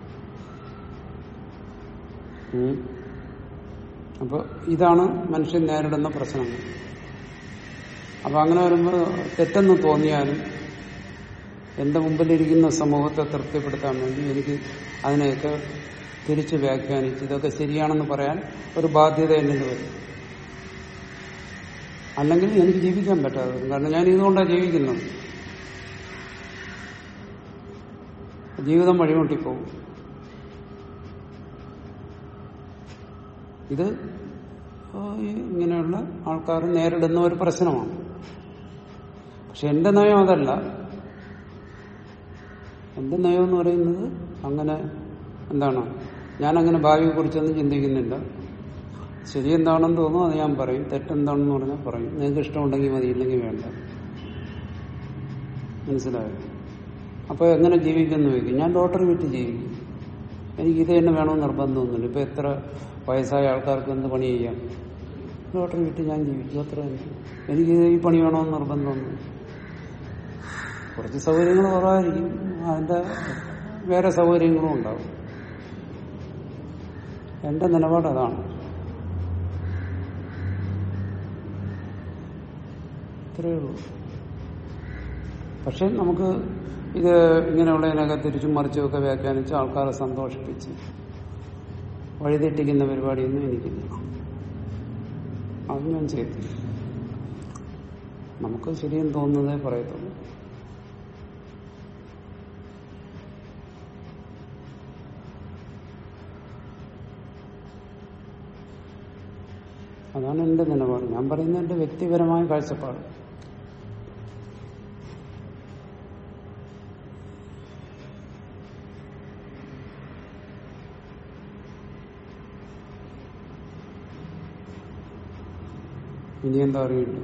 ഉം. അപ്പൊ ഇതാണ് മനുഷ്യൻ നേരിടുന്ന പ്രശ്നങ്ങൾ അപ്പൊ അങ്ങനെ വരുമ്പോൾ തെറ്റെന്ന് തോന്നിയാലും എന്റെ മുമ്പിലിരിക്കുന്ന സമൂഹത്തെ തൃപ്തിപ്പെടുത്താൻ വേണ്ടി എനിക്ക് അതിനെയൊക്കെ തിരിച്ചു വ്യാഖ്യാനിച്ച് ഇതൊക്കെ ശരിയാണെന്ന് പറയാൻ ഒരു ബാധ്യത എന്നിൽ വരും അല്ലെങ്കിൽ എനിക്ക് ജീവിക്കാൻ പറ്റാതെ വരും കാരണം ഞാൻ ഇതുകൊണ്ടാണ് ജീവിക്കുന്നത് ജീവിതം വഴിമുട്ടിപ്പോകും ഇത് ഈ ഇങ്ങനെയുള്ള ആൾക്കാർ നേരിടുന്ന ഒരു പ്രശ്നമാണ് പക്ഷെ എന്റെ നയം അതല്ല എന്റെ നയം എന്ന് പറയുന്നത് അങ്ങനെ എന്താണ് ഞാനങ്ങനെ ഭാവിയെ കുറിച്ചൊന്നും ചിന്തിക്കുന്നില്ല ശരി എന്താണെന്ന് തോന്നുന്നു അത് ഞാൻ പറയും തെറ്റെന്താണെന്ന് പറഞ്ഞാൽ പറയും നിങ്ങൾക്ക് ഇഷ്ടമുണ്ടെങ്കിൽ മതി ഇല്ലെങ്കിൽ വേണ്ട മനസ്സിലായോ അപ്പോൾ എങ്ങനെ ജീവിക്കുന്നു ചോദിക്കും ഞാൻ ലോട്ടറി വിറ്റ് ജീവിക്കും എനിക്ക് ഇത് തന്നെ വേണമെന്ന് നിർബന്ധമൊന്നുമില്ല ഇപ്പൊ എത്ര വയസ്സായ ആൾക്കാർക്ക് എന്ത് പണി ചെയ്യാം ലോട്ടറി വിറ്റ് ഞാൻ ജീവിക്കും അത്ര തന്നെ എനിക്ക് ഈ പണി വേണമെന്ന് നിർബന്ധമൊന്നുമില്ല കുറച്ച് സൗകര്യങ്ങൾ കുറവായിരിക്കും അതിന്റെ വേറെ സൗകര്യങ്ങളും ഉണ്ടാവും എന്റെ നിലപാട് അതാണ് ഇത്രയേ ഉള്ളൂ പക്ഷെ നമുക്ക് ഇത് ഇങ്ങനെയുള്ളതിനൊക്കെ തിരിച്ചും മറിച്ചും ഒക്കെ വ്യാഖ്യാനിച്ച് ആൾക്കാരെ സന്തോഷിപ്പിച്ച് വഴിതെറ്റിക്കുന്ന പരിപാടിയൊന്നും എനിക്കില്ല അത് ഞാൻ ചെയ്തില്ല നമുക്ക് ശരിയെന്ന് തോന്നുന്നതേ പറയത്തുള്ളൂ അതാണ് എന്റെ നിലപാട് ഞാൻ പറയുന്നത് എന്റെ വ്യക്തിപരമായ കാഴ്ചപ്പാട് ഇനി എന്താ അറിയുള്ളൂ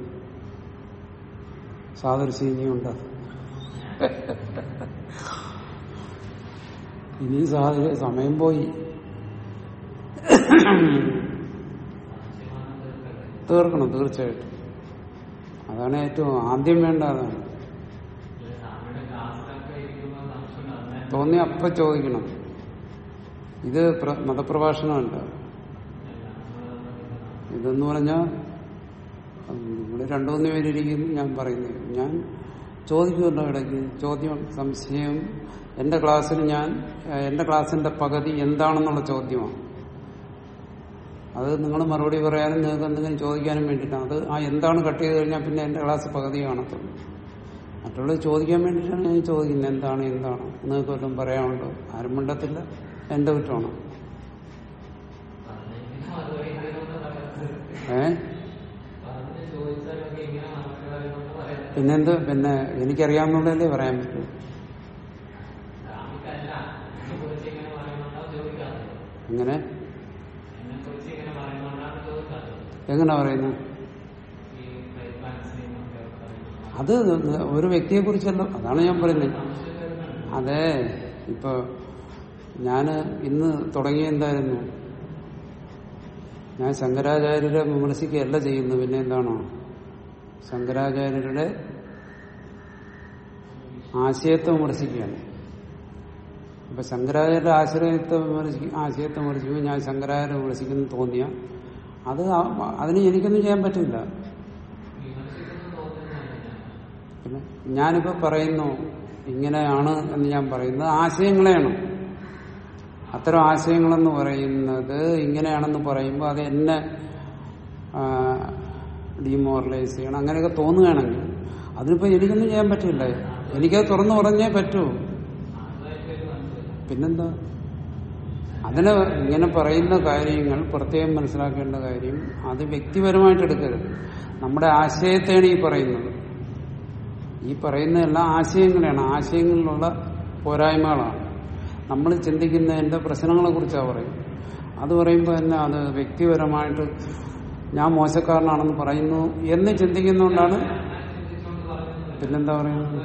സാദൃശ്യം ഇനിയുണ്ട് ഇനി സാഹചര്യ സമയം പോയി തീർക്കണം തീർച്ചയായിട്ടും അതാണ് ഏറ്റവും ആദ്യം വേണ്ട അതാണ് നമ്മുടെ ക്ലാസ്സിലൊക്കെ ഇരിക്കുമ്പോൾ തോന്നി അപ്പൊ ചോദിക്കണം ഇത് പ്ര- മതപ്രഭാഷണമല്ല ഇതെന്ന് പറഞ്ഞാൽ ഇവിടെ രണ്ടു മൂന്ന് പേരിരിക്കുന്നു ഞാൻ പറയുന്നത് ഞാൻ ചോദിക്കുമല്ലോ ഇടയ്ക്ക് ചോദ്യം സംശയം എന്റെ ക്ലാസ്സിൽ ഞാൻ ഏഹ്, എന്റെ ക്ലാസ്സിന്റെ പകുതി എന്താണെന്നുള്ള ചോദ്യമാണ് അത് നിങ്ങൾ മറുപടി പറയാനും നിങ്ങൾക്ക് എന്തെങ്കിലും ചോദിക്കാനും വേണ്ടിയിട്ടാണ് അത് ആ എന്താണ് കട്ട് ചെയ്ത് കഴിഞ്ഞാൽ പിന്നെ എന്റെ ക്ലാസ് പകുതി കാണത്തുള്ളൂ മറ്റുള്ളത് ചോദിക്കാൻ വേണ്ടിയിട്ടാണ് ഞാൻ ചോദിക്കുന്നത് എന്താണ് എന്താണ് നിങ്ങൾക്ക് വല്ലതും പറയാനുണ്ടോ ആരും മിണ്ടത്തില്ല എന്റെ കുറ്റമാണ് പറഞ്ഞെങ്കിലും മറുപടി ഇങ്ങനെയൊന്നും പറയരുത്. ഏഹ് പറഞ്ഞ് ചോദിച്ചാലൊക്കെ ഇങ്ങനെ മറുപടി പറയുമെന്ന് പറയരുത്. പിന്നെന്ത് പിന്നെ എനിക്കറിയാവുന്നുള്ളതല്ലേ പറയാൻ പറ്റൂ സ്വാമിക്കല്ല എന്നെക്കുറിച്ച് ഇങ്ങനെ പറയുന്നുണ്ടോ ചോദിക്കാത്തത് ഇങ്ങനെ എന്നെക്കുറിച്ച് ഇങ്ങനെ പറയുന്നുണ്ടാണ് ചോദിക്കാത്തത് എങ്ങനെ പറയുന്നു ഈ ഫൈവ് മനസ്സിനെയും ഒക്കെ പറയുന്നത് അത് ഒരു വ്യക്തിയെ കുറിച്ചല്ല അതാണ് ഞാൻ പറയുന്നത് സംശയം വരുന്നുണ്ട് അതെ ഇപ്പൊ ഞാന് ഇന്ന് തുടങ്ങിയ എന്തായിരുന്നു ഞാൻ ശങ്കരാചാര്യരെ വിമർശിക്കുകയല്ല ചെയ്യുന്നു പിന്നെ എന്താണോ ശങ്കരാചാര്യരുടെ ആശയത്തെ വിമർശിക്കുകയാണ് അപ്പൊ ശങ്കരാചാര്യരുടെ ആശ്രയത്തെ വിമർശിക്കും ആശയത്തെ വിമർശിക്കുമ്പോൾ ഞാൻ ശങ്കരാചാര്യ വിമർശിക്കുന്നു തോന്നിയ അത് ആ- അതിന് എനിക്കൊന്നും ചെയ്യാൻ പറ്റില്ല വിമർശിക്കുന്നു തോന്നുന്നില്ല പിന്നെ ഞാനിപ്പോ പറയുന്നു ഇങ്ങനെയാണ് എന്ന് ഞാൻ പറയുന്നത് ആശയങ്ങളെയാണ് അത്തരം ആശയങ്ങളെന്ന് പറയുന്നത് ഇങ്ങനെയാണെന്ന് പറയുമ്പോൾ അത് എന്നെ ഡിമോറലൈസ് ചെയ്യണം അങ്ങനെയൊക്കെ തോന്നുകയാണെങ്കിൽ അതിനിപ്പോ എനിക്കൊന്നും ചെയ്യാൻ പറ്റില്ല എനിക്കത് തുറന്നു പറഞ്ഞേ പറ്റൂ പിന്നെന്താ അതിന് ഇങ്ങനെ പറയുന്ന കാര്യങ്ങൾ പ്രത്യേകം മനസ്സിലാക്കേണ്ട കാര്യം അത് വ്യക്തിപരമായിട്ട് എടുക്കരുത് നമ്മുടെ ആശയത്തെയാണ് ഈ പറയുന്നത് ഈ പറയുന്ന എല്ലാ ആശയങ്ങളാണ് ആശയങ്ങളിലുള്ള പോരായ്മകളാണ് നമ്മൾ ചിന്തിക്കുന്നതിന്റെ പ്രശ്നങ്ങളെ കുറിച്ചാണ് പറയും അത് പറയുമ്പോൾ തന്നെ അത് വ്യക്തിപരമായിട്ട് ഞാൻ മോശക്കാരനാണെന്ന് പറയുന്നു എന്ന് ചിന്തിക്കുന്നതുകൊണ്ടാണ് പിന്നെന്താ പറയുന്നത്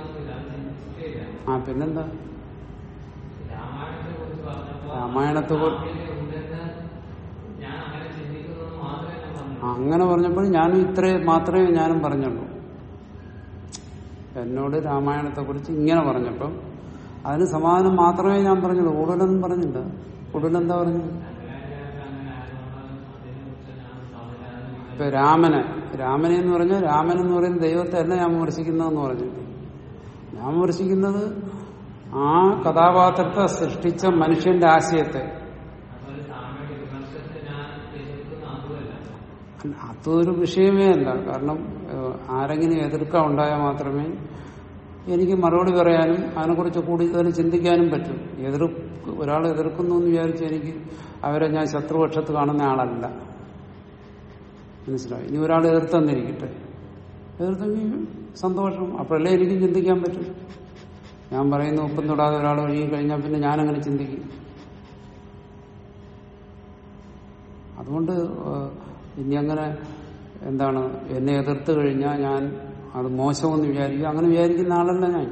ആ പിന്നെന്താ രാമായണത്തെ കുറിച്ച് പറഞ്ഞപ്പോ രാമായണത്തെ കുറിച്ച് അങ്ങനെ ഉണ്ടെന്ന് ഞാൻ അങ്ങനെ ചിന്തിക്കുന്നു മാത്രമേ ഞാൻ പറഞ്ഞു അങ്ങനെ പറഞ്ഞപ്പോൾ ഞാനും ഇത്രേ മാത്രമേ ഞാനും പറഞ്ഞുള്ളൂ എന്നോട് രാമായണത്തെ കുറിച്ച് ഇങ്ങനെ പറഞ്ഞപ്പം അതിന് സമാധാനം മാത്രമേ ഞാൻ പറഞ്ഞുള്ളൂ കൂടുതലൊന്നും പറഞ്ഞില്ല കൂടുതലെന്താ പറഞ്ഞത് ഇപ്പൊ രാമനെ രാമനെ എന്ന് പറഞ്ഞാൽ രാമൻ എന്ന് പറയുന്ന ദൈവത്തെ അല്ല ഞാൻ വിമർശിക്കുന്നതെന്ന് പറഞ്ഞു ഞാൻ വിമർശിക്കുന്നത് ആ കഥാപാത്രത്തെ സൃഷ്ടിച്ച മനുഷ്യന്റെ ആശയത്തെ അതുപോലെ സ്വാമിയുടെ വിമർശനത്തെ ഞാൻ എതിർക്കുന്ന അതുമല്ല അല്ല, അതൊരു വിഷയമേ അല്ല കാരണം ഏഹ്, ആരെങ്കിലും എതിർക്കാൻ ഉണ്ടായാൽ മാത്രമേ എനിക്ക് മറുപടി പറയാനും അതിനെക്കുറിച്ച് കൂടുതൽ ചിന്തിക്കാനും പറ്റും എതിർ ഒരാൾ എതിർക്കുന്നു എന്ന് വിചാരിച്ച് എനിക്ക് അവരെ ഞാൻ ശത്രുപക്ഷത്ത് കാണുന്ന ആളല്ല മനസ്സിലായി ഇനി ഒരാൾ എതിർത്തെന്നിരിക്കട്ടെ എതിർത്തെങ്കിൽ സന്തോഷം അപ്പോഴല്ലേ എനിക്കും ചിന്തിക്കാൻ പറ്റും ഞാൻ പറയുന്ന ഒപ്പം തൊടാതെ ഒരാൾ ഒഴുകി കഴിഞ്ഞാൽ പിന്നെ ഞാനങ്ങനെ ചിന്തിക്കും അതുകൊണ്ട് ഏഹ്, ഇനി അങ്ങനെ എന്താണ് എന്നെ എതിർത്ത് കഴിഞ്ഞാൽ ഞാൻ അത് മോശമെന്ന് വിചാരിക്കും അങ്ങനെ വിചാരിക്കുന്ന ആളല്ല ഞാൻ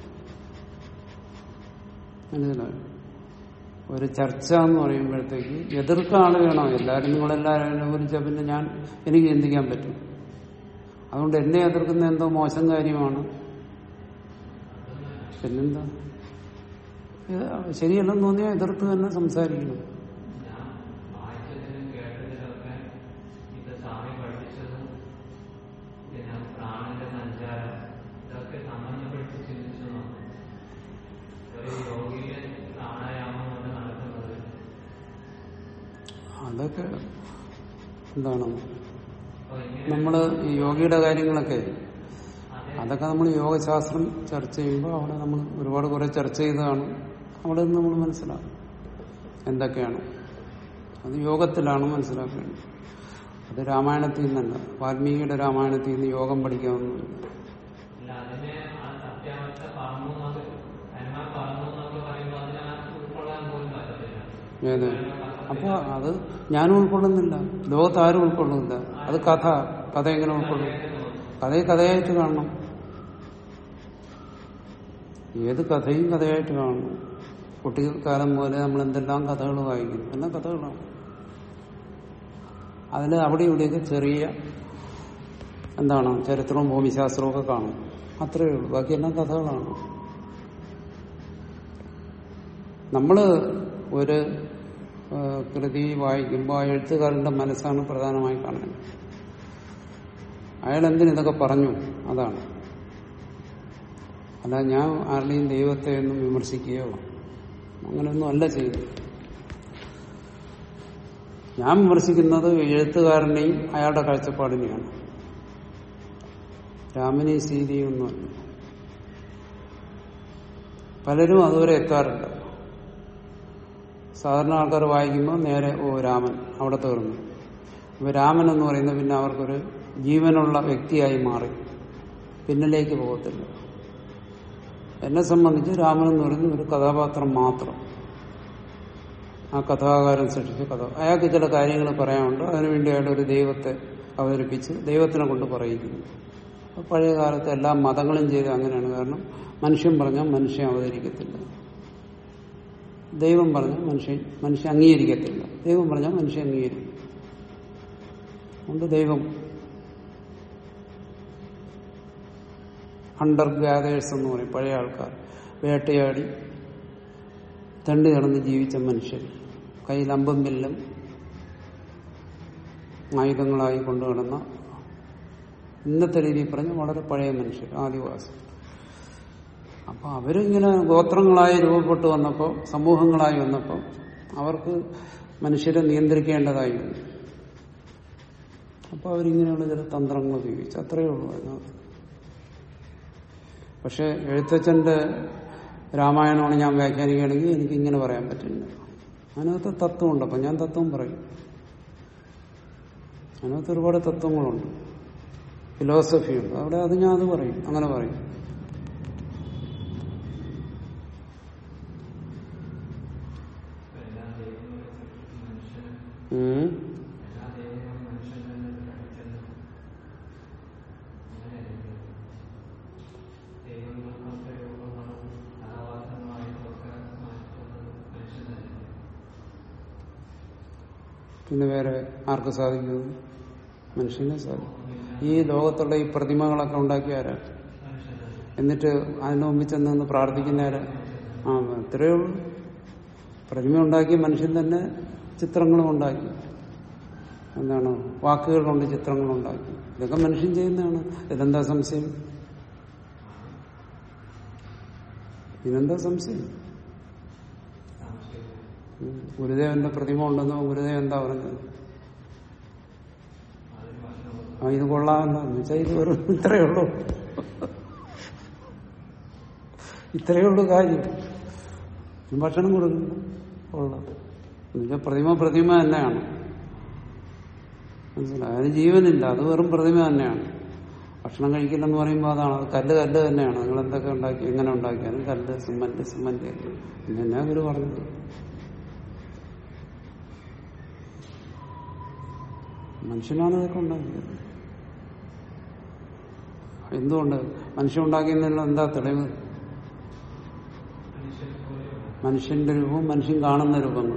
മനസ്സിലായോ ഒരു ചർച്ച എന്ന് പറയുമ്പോഴത്തേക്ക് എതിർക്കാൻ ആള് വേണം എല്ലാവരും നിങ്ങളെല്ലാവരും അനുകൂലിച്ചാൽ പിന്നെ ഞാൻ എനിക്ക് ചിന്തിക്കാൻ പറ്റും അതുകൊണ്ട് എന്നെ എതിർക്കുന്ന എന്തോ മോശം കാര്യമാണ് പിന്നെന്താ ഇത് ശരിയല്ലെന്ന് തോന്നിയാൽ എതിർത്ത് തന്നെ സംസാരിക്കണം ഞാൻ വായിച്ചതിലും കേട്ടതിലൊക്കെ ഇത് സ്വാമി പഠിപ്പിച്ചതും പിന്നെ പ്രാണന്റെ സഞ്ചാരം ഇതൊക്കെ സമന്വയപ്പെടുത്തി ചിന്തിച്ചു നോക്കും ഒരു യോഗിയിലെ പ്രാണായാമം കൊണ്ട് നടക്കുന്നത് അതൊക്കെ എന്താണ് അപ്പൊ ഇങ്ങനെ നമ്മള് ഈ യോഗയുടെ കാര്യങ്ങളൊക്കെ അതെ അതൊക്കെ നമ്മൾ യോഗശാസ്ത്രം ചർച്ച ചെയ്യുമ്പോൾ അവിടെ നമ്മൾ ഒരുപാട് കുറെ ചർച്ച ചെയ്തതാണ് അവിടെ നിന്ന് നമ്മൾ മനസ്സിലാക്കും എന്തൊക്കെയാണ് അത് യോഗത്തിലാണ് മനസ്സിലാക്കേണ്ടത് അത് രാമായണത്തിൽ നിന്നല്ല വാൽമീകിയുടെ രാമായണത്തിൽ നിന്ന് യോഗം പഠിക്കാവുന്നതാണ് അല്ല അതിനെ ആ സത്യാവസ്ഥ പറഞ്ഞു എന്നൊക്കെ ഹനുമാൻ പറഞ്ഞു എന്നൊക്കെ പറയുമ്പോൾ അതിനകത്ത് ഉൾക്കൊള്ളാൻ പോലും പറ്റത്തില്ല ഏത് അപ്പൊ അത് ഞാനും ഉൾക്കൊള്ളുന്നില്ല ലോകത്ത് ആരും ഉൾക്കൊള്ളുന്നില്ല അത് കഥ കഥ എങ്ങനെ ഉൾക്കൊള്ളും കഥയെ കഥയായിട്ട് കാണണം ഏത് കഥയും കഥയായിട്ട് കാണണം കുട്ടിക്കാലം പോലെ നമ്മൾ എന്തെല്ലാം കഥകൾ വായിക്കും എല്ലാം കഥകളാണ് അതിൽ അവിടെ ഇവിടെയൊക്കെ ചെറിയ എന്താണ് ചരിത്രവും ഭൂമിശാസ്ത്രവും ഒക്കെ കാണും അത്രയേ ഉള്ളൂ ബാക്കിയെല്ലാം കഥകളാണ് നമ്മൾ ഒരു ആ, കൃതി വായിക്കുമ്പോൾ ആ എഴുത്തുകാരന്റെ മനസ്സാണ് പ്രധാനമായി കാണുന്നത് അയാൾ എന്തിനിതൊക്കെ പറഞ്ഞു അതാണ് അല്ല ഞാൻ ആരുടെയും ദൈവത്തെ ഒന്നും വിമർശിക്കുകയോ അങ്ങനെയൊന്നും അല്ല ചെയ്യുന്നത് ഞാൻ വിമർശിക്കുന്നത് എഴുത്തുകാരനെയും അയാളുടെ കാഴ്ചപ്പാടിനെയാണ് രാമനെയും സീതയും ഒന്നുമല്ല പലരും അതുവരെ എത്താറുണ്ട് സാധാരണ ആൾക്കാർ വായിക്കുമ്പോൾ നേരെ ഓ രാമൻ അവിടെ തീർന്നു അപ്പൊ രാമൻ എന്ന് പറയുന്നത് പിന്നെ അവർക്കൊരു ജീവനുള്ള വ്യക്തിയായി മാറി പിന്നിലേക്ക് പോകത്തില്ല എന്നെ സംബന്ധിച്ച് രാമൻ എന്ന് പറയുന്നത് ഒരു കഥാപാത്രം മാത്രം ആ കഥാകാരൻ സൃഷ്ടിച്ച കഥ അയാൾക്ക് ചില കാര്യങ്ങൾ പറയാനുണ്ട് അതിനുവേണ്ടി അയാൾ ഒരു ദൈവത്തെ അവതരിപ്പിച്ച് ദൈവത്തിനെ കൊണ്ട് പറയിക്കുന്നു അപ്പൊ പഴയ കാലത്ത് എല്ലാ മതങ്ങളും ചെയ്ത് അങ്ങനെയാണ് കാരണം മനുഷ്യൻ പറഞ്ഞാൽ മനുഷ്യൻ അവതരിക്കത്തില്ല ദൈവം പറഞ്ഞാൽ മനുഷ്യൻ മനുഷ്യൻ അംഗീകരിക്കത്തില്ല ദൈവം പറഞ്ഞാൽ മനുഷ്യൻ അംഗീകരിക്കും അതുകൊണ്ട് ദൈവം അണ്ടർ ഗ്യാദേഴ്സ് എന്ന് പറയും പഴയ ആൾക്കാർ വേട്ടയാടി തണ്ടി കിടന്ന് ജീവിച്ച മനുഷ്യർ കയ്യിൽ അമ്പും വില്ലും ആയുധങ്ങളായി കൊണ്ടു കിടന്ന ഇന്നത്തെ രീതിയിൽ പറഞ്ഞ വളരെ പഴയ മനുഷ്യർ ആദിവാസി അപ്പൊ അവരിങ്ങനെ ഗോത്രങ്ങളായി രൂപപ്പെട്ടു വന്നപ്പോൾ സമൂഹങ്ങളായി വന്നപ്പോൾ അവർക്ക് മനുഷ്യരെ നിയന്ത്രിക്കേണ്ടതായി വന്നു അപ്പൊ അവരിങ്ങനെയുള്ള ചില തന്ത്രങ്ങൾ ഉപയോഗിച്ചു അത്രയേ ഉള്ളൂ അതിനകത്ത് പക്ഷെ എഴുത്തച്ഛന്റെ രാമായണമാണ് ഞാൻ വ്യാഖ്യാനിക്കുകയാണെങ്കിൽ എനിക്ക് ഇങ്ങനെ പറയാൻ പറ്റില്ല അതിനകത്ത് തത്വമുണ്ട് അപ്പൊ ഞാൻ തത്വം പറയും അതിനകത്ത് ഒരുപാട് തത്വങ്ങളുണ്ട് ഫിലോസഫിയുണ്ട് അവിടെ അത് ഞാൻ അത് പറയും അങ്ങനെ പറയും എല്ലാ ദൈവങ്ങളും മനുഷ്യന് ഉം. എല്ലാ ദൈവങ്ങളും മനുഷ്യൻ തന്നെ പഠിച്ചെന്ന് അങ്ങനെയല്ലേ ദൈവങ്ങൾക്കൊക്കെ രൂപങ്ങളും കഥാപാത്രങ്ങളായിട്ടൊക്കെ മാറ്റുന്നത് മനുഷ്യൻ തന്നെ പിന്നെ വേറെ ആർക്ക് സാധിക്കുന്നത് മനുഷ്യനെ സാധിക്കും ഈ ലോകത്തുള്ള ഈ പ്രതിമകളൊക്കെ ഉണ്ടാക്കിയ ആരാ മനുഷ്യൻ തന്നെ എന്നിട്ട് അതിന് മുമ്പിൽ ചെന്ന് നിന്ന് പ്രാർത്ഥിക്കുന്നവരെ ആ ഇത്രയേ ഉള്ളൂ പ്രതിമ ഉണ്ടാക്കി മനുഷ്യൻ തന്നെ ചിത്രങ്ങളും ഉണ്ടാക്കി എന്താണ് വാക്കുകൾ കൊണ്ട് ചിത്രങ്ങൾ ഉണ്ടാക്കി ഇതൊക്കെ മനുഷ്യൻ ചെയ്യുന്നതാണ് ഇതെന്താ സംശയം ഇതെന്താ സംശയം സംശയം ഉം. ഗുരുദേവന്റെ പ്രതിമ ഉണ്ടെന്നോ ഗുരുദേവൻ എന്താ പറയുന്നത് അതിന് ഭക്ഷണം ആ ഇത് കൊള്ളാമെന്ന് വെച്ചാൽ ഇത് വെറും ഇത്രയേ ഉള്ളൂ ഇത്രയേ ഉള്ളൂ കാര്യം ഇതിന് ഭക്ഷണം കൊടുക്കുന്നു കൊള്ളാം എന്നുവെച്ചാൽ പ്രതിമ പ്രതിമ തന്നെയാണ് മനസ്സിലായി അതിന് ജീവനില്ല അത് വെറും പ്രതിമ തന്നെയാണ് ഭക്ഷണം കഴിക്കില്ലെന്ന് പറയുമ്പോൾ അതാണ് അത് കല്ല് കല്ല് തന്നെയാണ് നിങ്ങൾ എന്തൊക്കെ ഉണ്ടാക്കി എങ്ങനെ ഉണ്ടാക്കിയാലും കല്ല് സിമന്റ് സിമന്റ് ഇങ്ങനെ അവർ പറഞ്ഞത് മനുഷ്യനാണ് ഇതൊക്കെ ഉണ്ടാക്കിയത് എന്തുകൊണ്ട് മനുഷ്യൻ ഉണ്ടാക്കിയതിനുള്ള എന്താ തെളിവ് മനുഷ്യൻ പോലെയുള്ള മനുഷ്യന്റെ രൂപവും മനുഷ്യൻ കാണുന്ന രൂപങ്ങൾ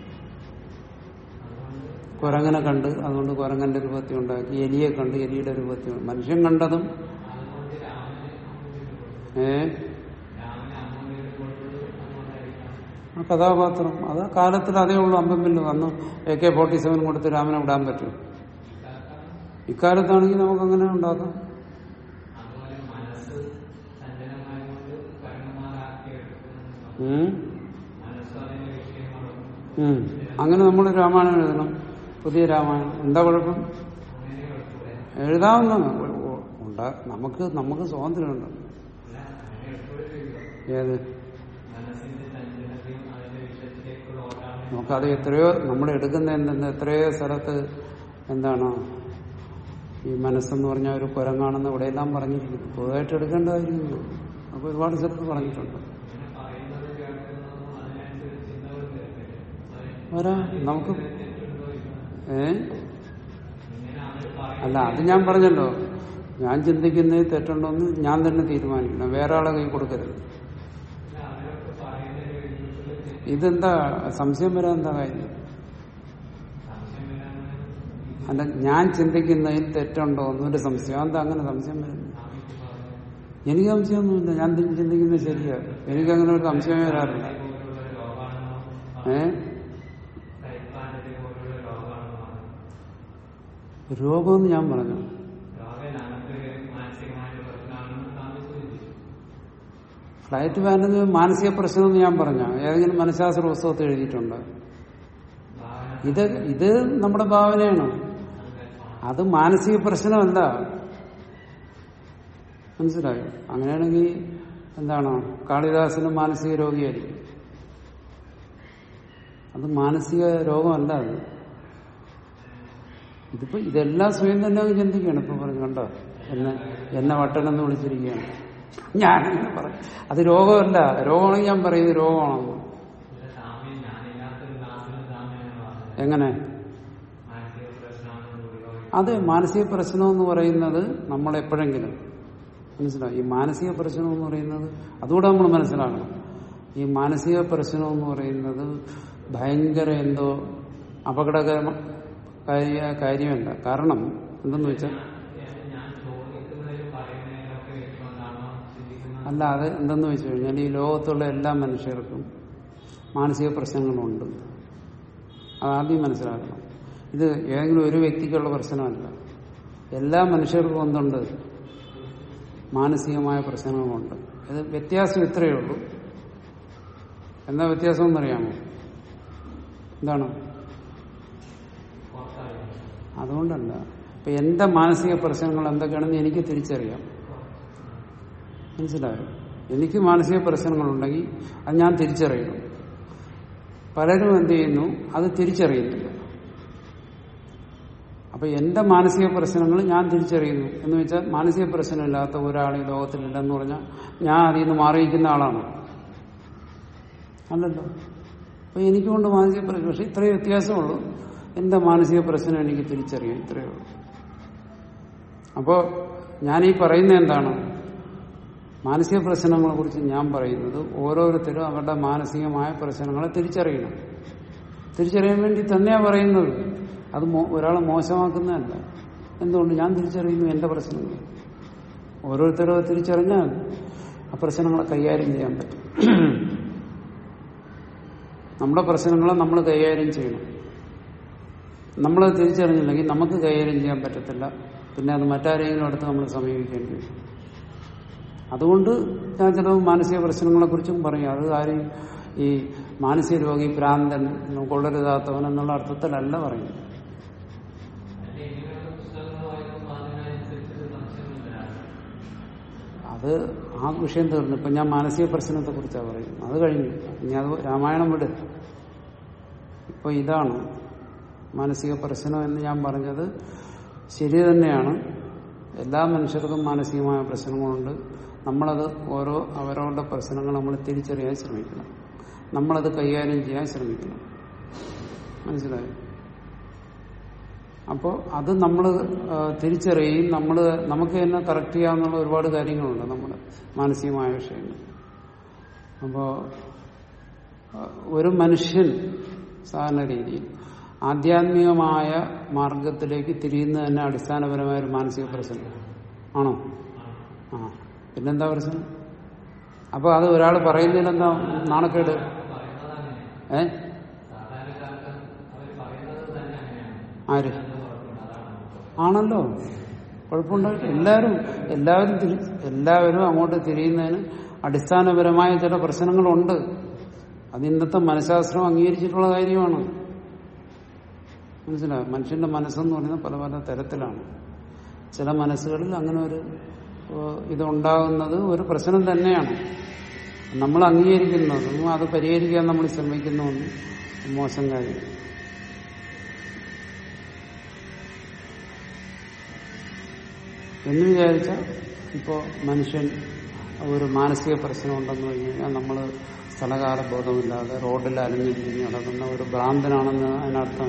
അതുകൊണ്ട് കുരങ്ങനെ കണ്ട് അതുകൊണ്ട് കുരങ്ങന്റെ രൂപത്തിൽ ഉണ്ടാക്കി എലിയെ കണ്ട് എലിയുടെ രൂപത്തിൽ ഉണ്ടാക്കി. മനുഷ്യൻ കണ്ടതും അതുകൊണ്ട് രാമനെ അമ്മൂരിൽ ഏ രാമനെ അമ്മൂരിൽ കൊടുത്തത് അതുകൊണ്ടായിരിക്കാം ആ കഥാപാത്രം അത് ആ കാലത്തിൽ അതേ ഉള്ളൂ അമ്പമ്പില്ല വന്നു എ കെ ഫോർട്ടി സെവൻ കൊടുത്ത് രാമനെ വിടാൻ പറ്റും ഇക്കാലത്താണെങ്കിൽ നമുക്ക് അങ്ങനെ ഉണ്ടാക്കാം അതുപോലെ മനസ്സ് സഞ്ചലമായതുകൊണ്ട് കർമ്മമാരാക്കി എടുക്കുന്നു ഉം. മനസ്സ് അതിന്റെ വിഷയങ്ങളും ഉം. അങ്ങനെ നമ്മൾ രാമായണം എഴുതണം പുതിയ രാമായണം എന്താ കുഴപ്പം അങ്ങനെ എടുത്തൂടെ എഴുതാവുന്ന ഉണ്ടാ നമുക്ക് നമുക്ക് സ്വാതന്ത്ര്യമുണ്ട് അല്ല അങ്ങനെ എടുത്തൂടെ ചെയ്യുക ഏത് മനസ്സിന്റെ ചഞ്ചലതയും അതിന്റെ വിഷയത്തിലേക്കുള്ള ഓട്ടാണ് നമുക്കത് എത്രയോ നമ്മൾ എടുക്കുന്ന എന്തെന്ന് എത്രയോ സ്ഥലത്ത് എന്താണ് ഈ മനസ്സെന്ന് പറഞ്ഞാൽ ഒരു കുരങ്ങാണെന്ന് ഇവിടെയെല്ലാം പറഞ്ഞിരിക്കുന്നു പൊതുവായിട്ട് എടുക്കേണ്ടതായിരിക്കും അപ്പൊ ഒരുപാട് സ്ഥലത്ത് പറഞ്ഞിട്ടുണ്ട് ഇങ്ങനെ പറയുന്നത് കേൾക്കുന്നതും അതിനനുസരിച്ച് ചിന്തകൾ കേൾക്കട്ടെ വരാ നമുക്ക് തെറ്റുണ്ടോ ഇല്ല ഏ ഇങ്ങനെ അവർ പറയും അല്ല അത് ഞാൻ പറഞ്ഞല്ലോ ഞാൻ ചിന്തിക്കുന്നത് തെറ്റുണ്ടോന്ന് ഞാൻ തന്നെ തീരുമാനിക്കണം വേറെ ആളെ കൈ കൊടുക്കരുത് അവരൊക്കെ പറയുന്നതിന് എഴുതിയിട്ടുള്ള ഇതെന്താ സംശയം വരാൻ എന്താ കാര്യം സംശയം വരാൻ അല്ല ഞാൻ ചിന്തിക്കുന്നതിൽ തെറ്റുണ്ടോ എന്നൊരു സംശയം എന്താ അങ്ങനെ സംശയം വരുന്നത് സ്വാമിക്ക് പറഞ്ഞു എനിക്ക് സംശയമൊന്നുമില്ല ഞാൻ ചിന്തിക്കുന്നത് ശരിയാ എനിക്കങ്ങനെ ഒരു സംശയമേ വരാറില്ല പോലുള്ള രോഗമാണ് ഏ സൈക്കാൻഡറി പോലുള്ള രോഗമാണെന്ന് പറഞ്ഞു രോഗമെന്ന് ഞാൻ പറഞ്ഞു രോഗം നമുക്ക് മാനസികമായിട്ട് പ്രശ്നമാണെന്ന് താങ്കൾ സൂചിപ്പിച്ചു ഫ്ലൈറ്റ് പാൻറ് മാനസിക പ്രശ്നമെന്ന് ഞാൻ പറഞ്ഞ ഏതെങ്കിലും മനഃശാസ്ത്ര പുസ്തകത്തിൽ എഴുതിയിട്ടുണ്ട് ഭാവന ഇത് ഇത് നമ്മുടെ ഭാവനയാണ് സങ്കല്പമാണ് അത് മാനസിക പ്രശ്നമല്ല മനസ്സിലായോ അങ്ങനെയാണെങ്കിൽ എന്താണ് കാളിദാസന് മാനസിക രോഗിയായിരിക്കും അത് മാനസിക രോഗമല്ല അത് ഇതിപ്പോ ഇതെല്ലാം സ്വയം തന്നെ അങ്ങ് ചിന്തിക്കുകയാണ് ഇപ്പൊ പറഞ്ഞു കണ്ടോ എന്നെ എന്നെ വട്ടനെന്ന് വിളിച്ചിരിക്കുകയാണ് ഞാനിങ്ങനെ പറയും അത് രോഗമല്ല രോഗമാണെങ്കിൽ ഞാൻ പറയും ഇത് രോഗമാണെന്ന് ഇത് സാമ്യം ഞാനില്ലാത്തൊരു നാട്ടിലും സാമ്യമാണ് പറഞ്ഞത് എങ്ങനെ മാനസിക പ്രശ്നമാണെന്ന് ഉപയോഗിക്കും അത് മാനസിക പ്രശ്നം എന്ന് പറയുന്നത് നമ്മൾ എപ്പോഴെങ്കിലും മനസ്സിലാവും ഈ മാനസിക പ്രശ്നം എന്ന് പറയുന്നത് അതുകൂടെ നമ്മൾ മനസ്സിലാക്കണം ഈ മാനസിക പ്രശ്നം എന്ന് പറയുന്നത് ഭയങ്കര എന്തോ അപകടകരമ കാര്യ- കാര്യമല്ല കാരണം എന്തെന്ന് വെച്ചാൽ ഞാൻ ചോദിക്കുന്നതിലും പറയുന്നതിലൊക്കെ വെച്ചുകൊണ്ടാണോ ചിന്തിക്കുന്നത് അല്ല അത് എന്തെന്ന് വെച്ച് കഴിഞ്ഞാൽ ഈ ലോകത്തുള്ള എല്ലാ മനുഷ്യർക്കും മാനസിക പ്രശ്നങ്ങളുണ്ട് അതാദ്യം മനസ്സിലാക്കണം ഇത് ഏതെങ്കിലും ഒരു വ്യക്തിക്കുള്ള പ്രശ്നമല്ല എല്ലാ മനുഷ്യർക്കും എന്തുണ്ട് മാനസികമായ പ്രശ്നങ്ങളുമുണ്ട് ഇത് വ്യത്യാസം ഇത്രയേ ഉള്ളൂ എന്താ വ്യത്യാസം എന്നറിയാമോ എന്താണ് പുറത്തറിയാം അതുകൊണ്ടല്ല ഇപ്പൊ എന്റെ മാനസിക പ്രശ്നങ്ങൾ എന്തൊക്കെയാണെന്ന് എനിക്ക് തിരിച്ചറിയാം മനസ്സിലായോ എനിക്ക് മാനസിക പ്രശ്നങ്ങളുണ്ടെങ്കിൽ അത് ഞാൻ തിരിച്ചറിയണം പലരും എന്ത് ചെയ്യുന്നു അത് തിരിച്ചറിയുന്നില്ല അപ്പൊ എന്റെ മാനസിക പ്രശ്നങ്ങൾ ഞാൻ തിരിച്ചറിയുന്നു എന്ന് വെച്ചാൽ മാനസിക പ്രശ്നമില്ലാത്ത ഒരാൾ ഈ ലോകത്തിലില്ലെന്ന് പറഞ്ഞാൽ ഞാൻ അതിൽ നിന്ന് മാറിയിരിക്കുന്ന ആളാണ് അല്ലല്ലോ അപ്പൊ എനിക്കുകൊണ്ട് മാനസിക പ്രശ്നം പക്ഷെ ഇത്രയും വ്യത്യാസമുള്ളൂ എന്റെ മാനസിക പ്രശ്നം എനിക്ക് തിരിച്ചറിയാം ഇത്രയേ ഉള്ളൂ അപ്പോ ഞാൻ ഈ പറയുന്ന എന്താണ് മാനസിക പ്രശ്നങ്ങളെ കുറിച്ച് ഞാൻ പറയുന്നത് ഓരോരുത്തരും അവരുടെ മാനസികമായ പ്രശ്നങ്ങളെ തിരിച്ചറിയണം തിരിച്ചറിയാൻ വേണ്ടി തന്നെയാ പറയുന്നത് അത് മോ- ഒരാളെ മോശമാക്കുന്നതല്ല എന്തുകൊണ്ട് ഞാൻ തിരിച്ചറിയുന്നു എന്റെ പ്രശ്നങ്ങൾ ഓരോരുത്തരും അത് തിരിച്ചറിഞ്ഞാൽ ആ പ്രശ്നങ്ങളെ കൈകാര്യം ചെയ്യാൻ പറ്റും നമ്മുടെ പ്രശ്നങ്ങളെ നമ്മൾ കൈകാര്യം ചെയ്യണം നമ്മളത് തിരിച്ചറിഞ്ഞില്ലെങ്കിൽ നമുക്ക് കൈകാര്യം ചെയ്യാൻ പറ്റത്തില്ല പിന്നെ അത് മറ്റാരെങ്കിലും അടുത്ത് നമ്മൾ സമീപിക്കേണ്ടി വരും അതുകൊണ്ട് ഞാൻ ചില മാനസിക പ്രശ്നങ്ങളെ കുറിച്ചും പറയും അത് ആരും ഈ മാനസിക രോഗി ഭ്രാന്തൻ കൊള്ളരുതാത്തവൻ എന്നുള്ള അർത്ഥത്തിലല്ല പറയുന്നത് അല്ലെ ഇങ്ങനെയുള്ള പുസ്തകങ്ങൾ വായിക്കുമ്പോൾ അതിനനുസരിച്ച് സംശയങ്ങൾ വരാറ് അത് ആ വിഷയം തീർന്നു ഇപ്പൊ ഞാൻ മാനസിക പ്രശ്നത്തെ കുറിച്ചാണ് പറയുന്നത് അത് കഴിഞ്ഞു ഇനി അത് രാമായണം വിട് ഇപ്പൊ ഇതാണ് മാനസിക പ്രശ്നം എന്ന് ഞാൻ പറഞ്ഞത് ശരി തന്നെയാണ് എല്ലാ മനുഷ്യർക്കും മാനസികമായ പ്രശ്നങ്ങളുണ്ട് നമ്മളത് ഓരോ അവരവരുടെ പ്രശ്നങ്ങൾ നമ്മൾ തിരിച്ചറിയാൻ ശ്രമിക്കണം നമ്മളത് കൈകാര്യം ചെയ്യാൻ ശ്രമിക്കണം മനസ്സിലായോ അപ്പോൾ അത് നമ്മൾ തിരിച്ചറിയുകയും നമ്മൾ നമുക്ക് തന്നെ കറക്റ്റ് ചെയ്യാവുന്ന ഒരുപാട് കാര്യങ്ങളുണ്ട് നമ്മുടെ മാനസികമായ വിഷയങ്ങൾ അപ്പോൾ ഒരു മനുഷ്യൻ സാധാരണ രീതിയിൽ ആധ്യാത്മികമായ മാർഗത്തിലേക്ക് തിരിയുന്നത് തന്നെ അടിസ്ഥാനപരമായ ഒരു മാനസിക പ്രശ്നം ആണോ ആ പിന്നെന്താ പ്രശ്നം അപ്പൊ അത് ഒരാൾ പറയുന്നതിലെന്താ നാണക്കേട് ഏ സാധാരണക്കാർക്ക് അവർ പറയുന്നത് തന്നെ അങ്ങനെയാണ് ആര് പുറത്തുണ്ട് അതാണ് ആണല്ലോ കുഴപ്പമുണ്ടായിട്ട് എല്ലാവരും എല്ലാവരും തിരി എല്ലാവരും അങ്ങോട്ട് തിരിയുന്നതിന് അടിസ്ഥാനപരമായ ചില പ്രശ്നങ്ങളുണ്ട് അത് ഇന്നത്തെ മനഃശാസ്ത്രം അംഗീകരിച്ചിട്ടുള്ള കാര്യമാണ് മനസ്സിലായോ മനുഷ്യന്റെ മനസ്സെന്ന് പറയുന്നത് പല പല തരത്തിലാണ് ചില മനസ്സുകളിൽ അങ്ങനെ ഒരു ഏഹ്, ഇതുണ്ടാകുന്നത് ഒരു പ്രശ്നം തന്നെയാണ് നമ്മൾ അംഗീകരിക്കുന്നതും അത് പരിഹരിക്കാൻ നമ്മൾ ശ്രമിക്കുന്നതൊന്നും മോശം കാര്യം എന്ന് വിചാരിച്ച ഇപ്പോൾ മനുഷ്യൻ ഒരു മാനസിക പ്രശ്നം ഉണ്ടെന്ന് പറഞ്ഞു കഴിഞ്ഞാൽ നമ്മൾ സ്ഥലകാല ബോധമില്ലാതെ റോഡിൽ അലഞ്ഞു തിരിഞ്ഞ് നടക്കുന്ന ഒരു ഭ്രാന്തനാണെന്ന് അതിനർത്ഥം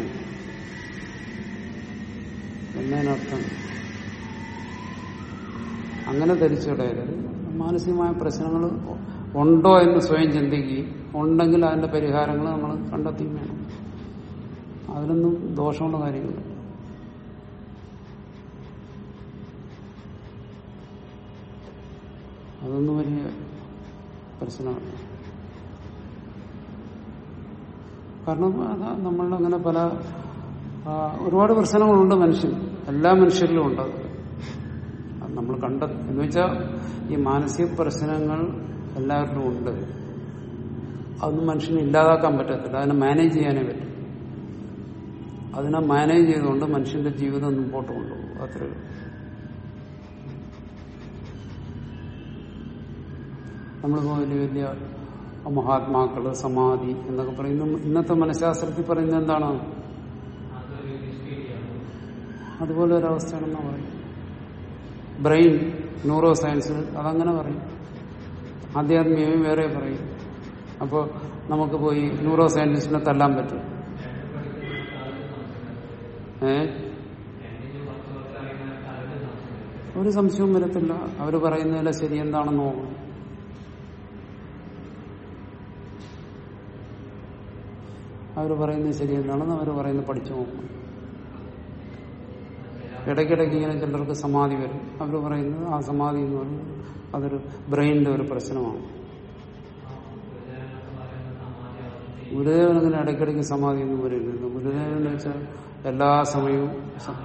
എന്നതിനർത്ഥം അങ്ങനെ ധരിച്ചുവിടരുത് മാനസികമായ പ്രശ്നങ്ങൾ ഉണ്ടോ എന്ന് സ്വയം ചിന്തിക്കുകയും ഉണ്ടെങ്കിൽ അതിന്റെ പരിഹാരങ്ങൾ നമ്മൾ കണ്ടെത്തുകയും വേണം അതിലൊന്നും ദോഷമുള്ള കാര്യമില്ല അതൊന്നും വലിയ പ്രശ്നമല്ല കാരണം അത് നമ്മളുടെ അങ്ങനെ പല ആ, ഒരുപാട് പ്രശ്നങ്ങളുണ്ട് മനുഷ്യൻ എല്ലാ മനുഷ്യരിലും ഉണ്ട് അത്. അത് നമ്മൾ കണ്ട എന്ന് വെച്ചാൽ ഈ മാനസിക പ്രശ്നങ്ങൾ എല്ലാവരിലും ഉണ്ട് അതൊന്നും മനുഷ്യന് ഇല്ലാതാക്കാൻ പറ്റത്തില്ല അതിനെ മാനേജ് ചെയ്യാനേ പറ്റും അതിനെ മാനേജ് ചെയ്തുകൊണ്ട് മനുഷ്യന്റെ ജീവിതം മുമ്പോട്ട് കൊണ്ടുപോകും അത്രേ ഉള്ളൂ. നമ്മളിപ്പോ വലിയ വലിയ മഹാത്മാക്കള് സമാധി എന്നൊക്കെ പറയുന്ന ഇന്നത്തെ മനഃശാസ്ത്രത്തിൽ പറയുന്നത് എന്താണ് അതൊരു ഹിസ്റ്റീരിയാണ് അതുപോലെ ഒരവസ്ഥയാണെന്ന് പറയും ബ്രെയിൻ ന്യൂറോ സയൻസ് അതങ്ങനെ പറയും ആധ്യാത്മികവും വേറെ പറയും അപ്പോൾ നമുക്ക് പോയി ന്യൂറോ സയന്റിസ്റ്റിനെ തല്ലാൻ പറ്റും ഏ ഒരു സംശയവും വരത്തില്ല അവർ പറയുന്നതിലെ ശരി എന്താണെന്ന് നോക്കണം അവർ പറയുന്നത് ശരി എന്താണെന്ന് അവർ പറയുന്നത് പഠിച്ചു നോക്കണം ഇടയ്ക്കിടയ്ക്ക് ഇങ്ങനെ ചിലർക്ക് സമാധി വരും അവർ പറയുന്നത് ആ സമാധി എന്ന് പറയുന്നത് അതൊരു ബ്രെയിനിന്റെ ഒരു പ്രശ്നമാണ് ഗുരുദേവൻ അങ്ങനെ ഇടയ്ക്കിടയ്ക്ക് സമാധി ഒന്നും വരില്ല ഗുരുദേവൻ എന്ന് വെച്ചാൽ എല്ലാ സമയവും സ-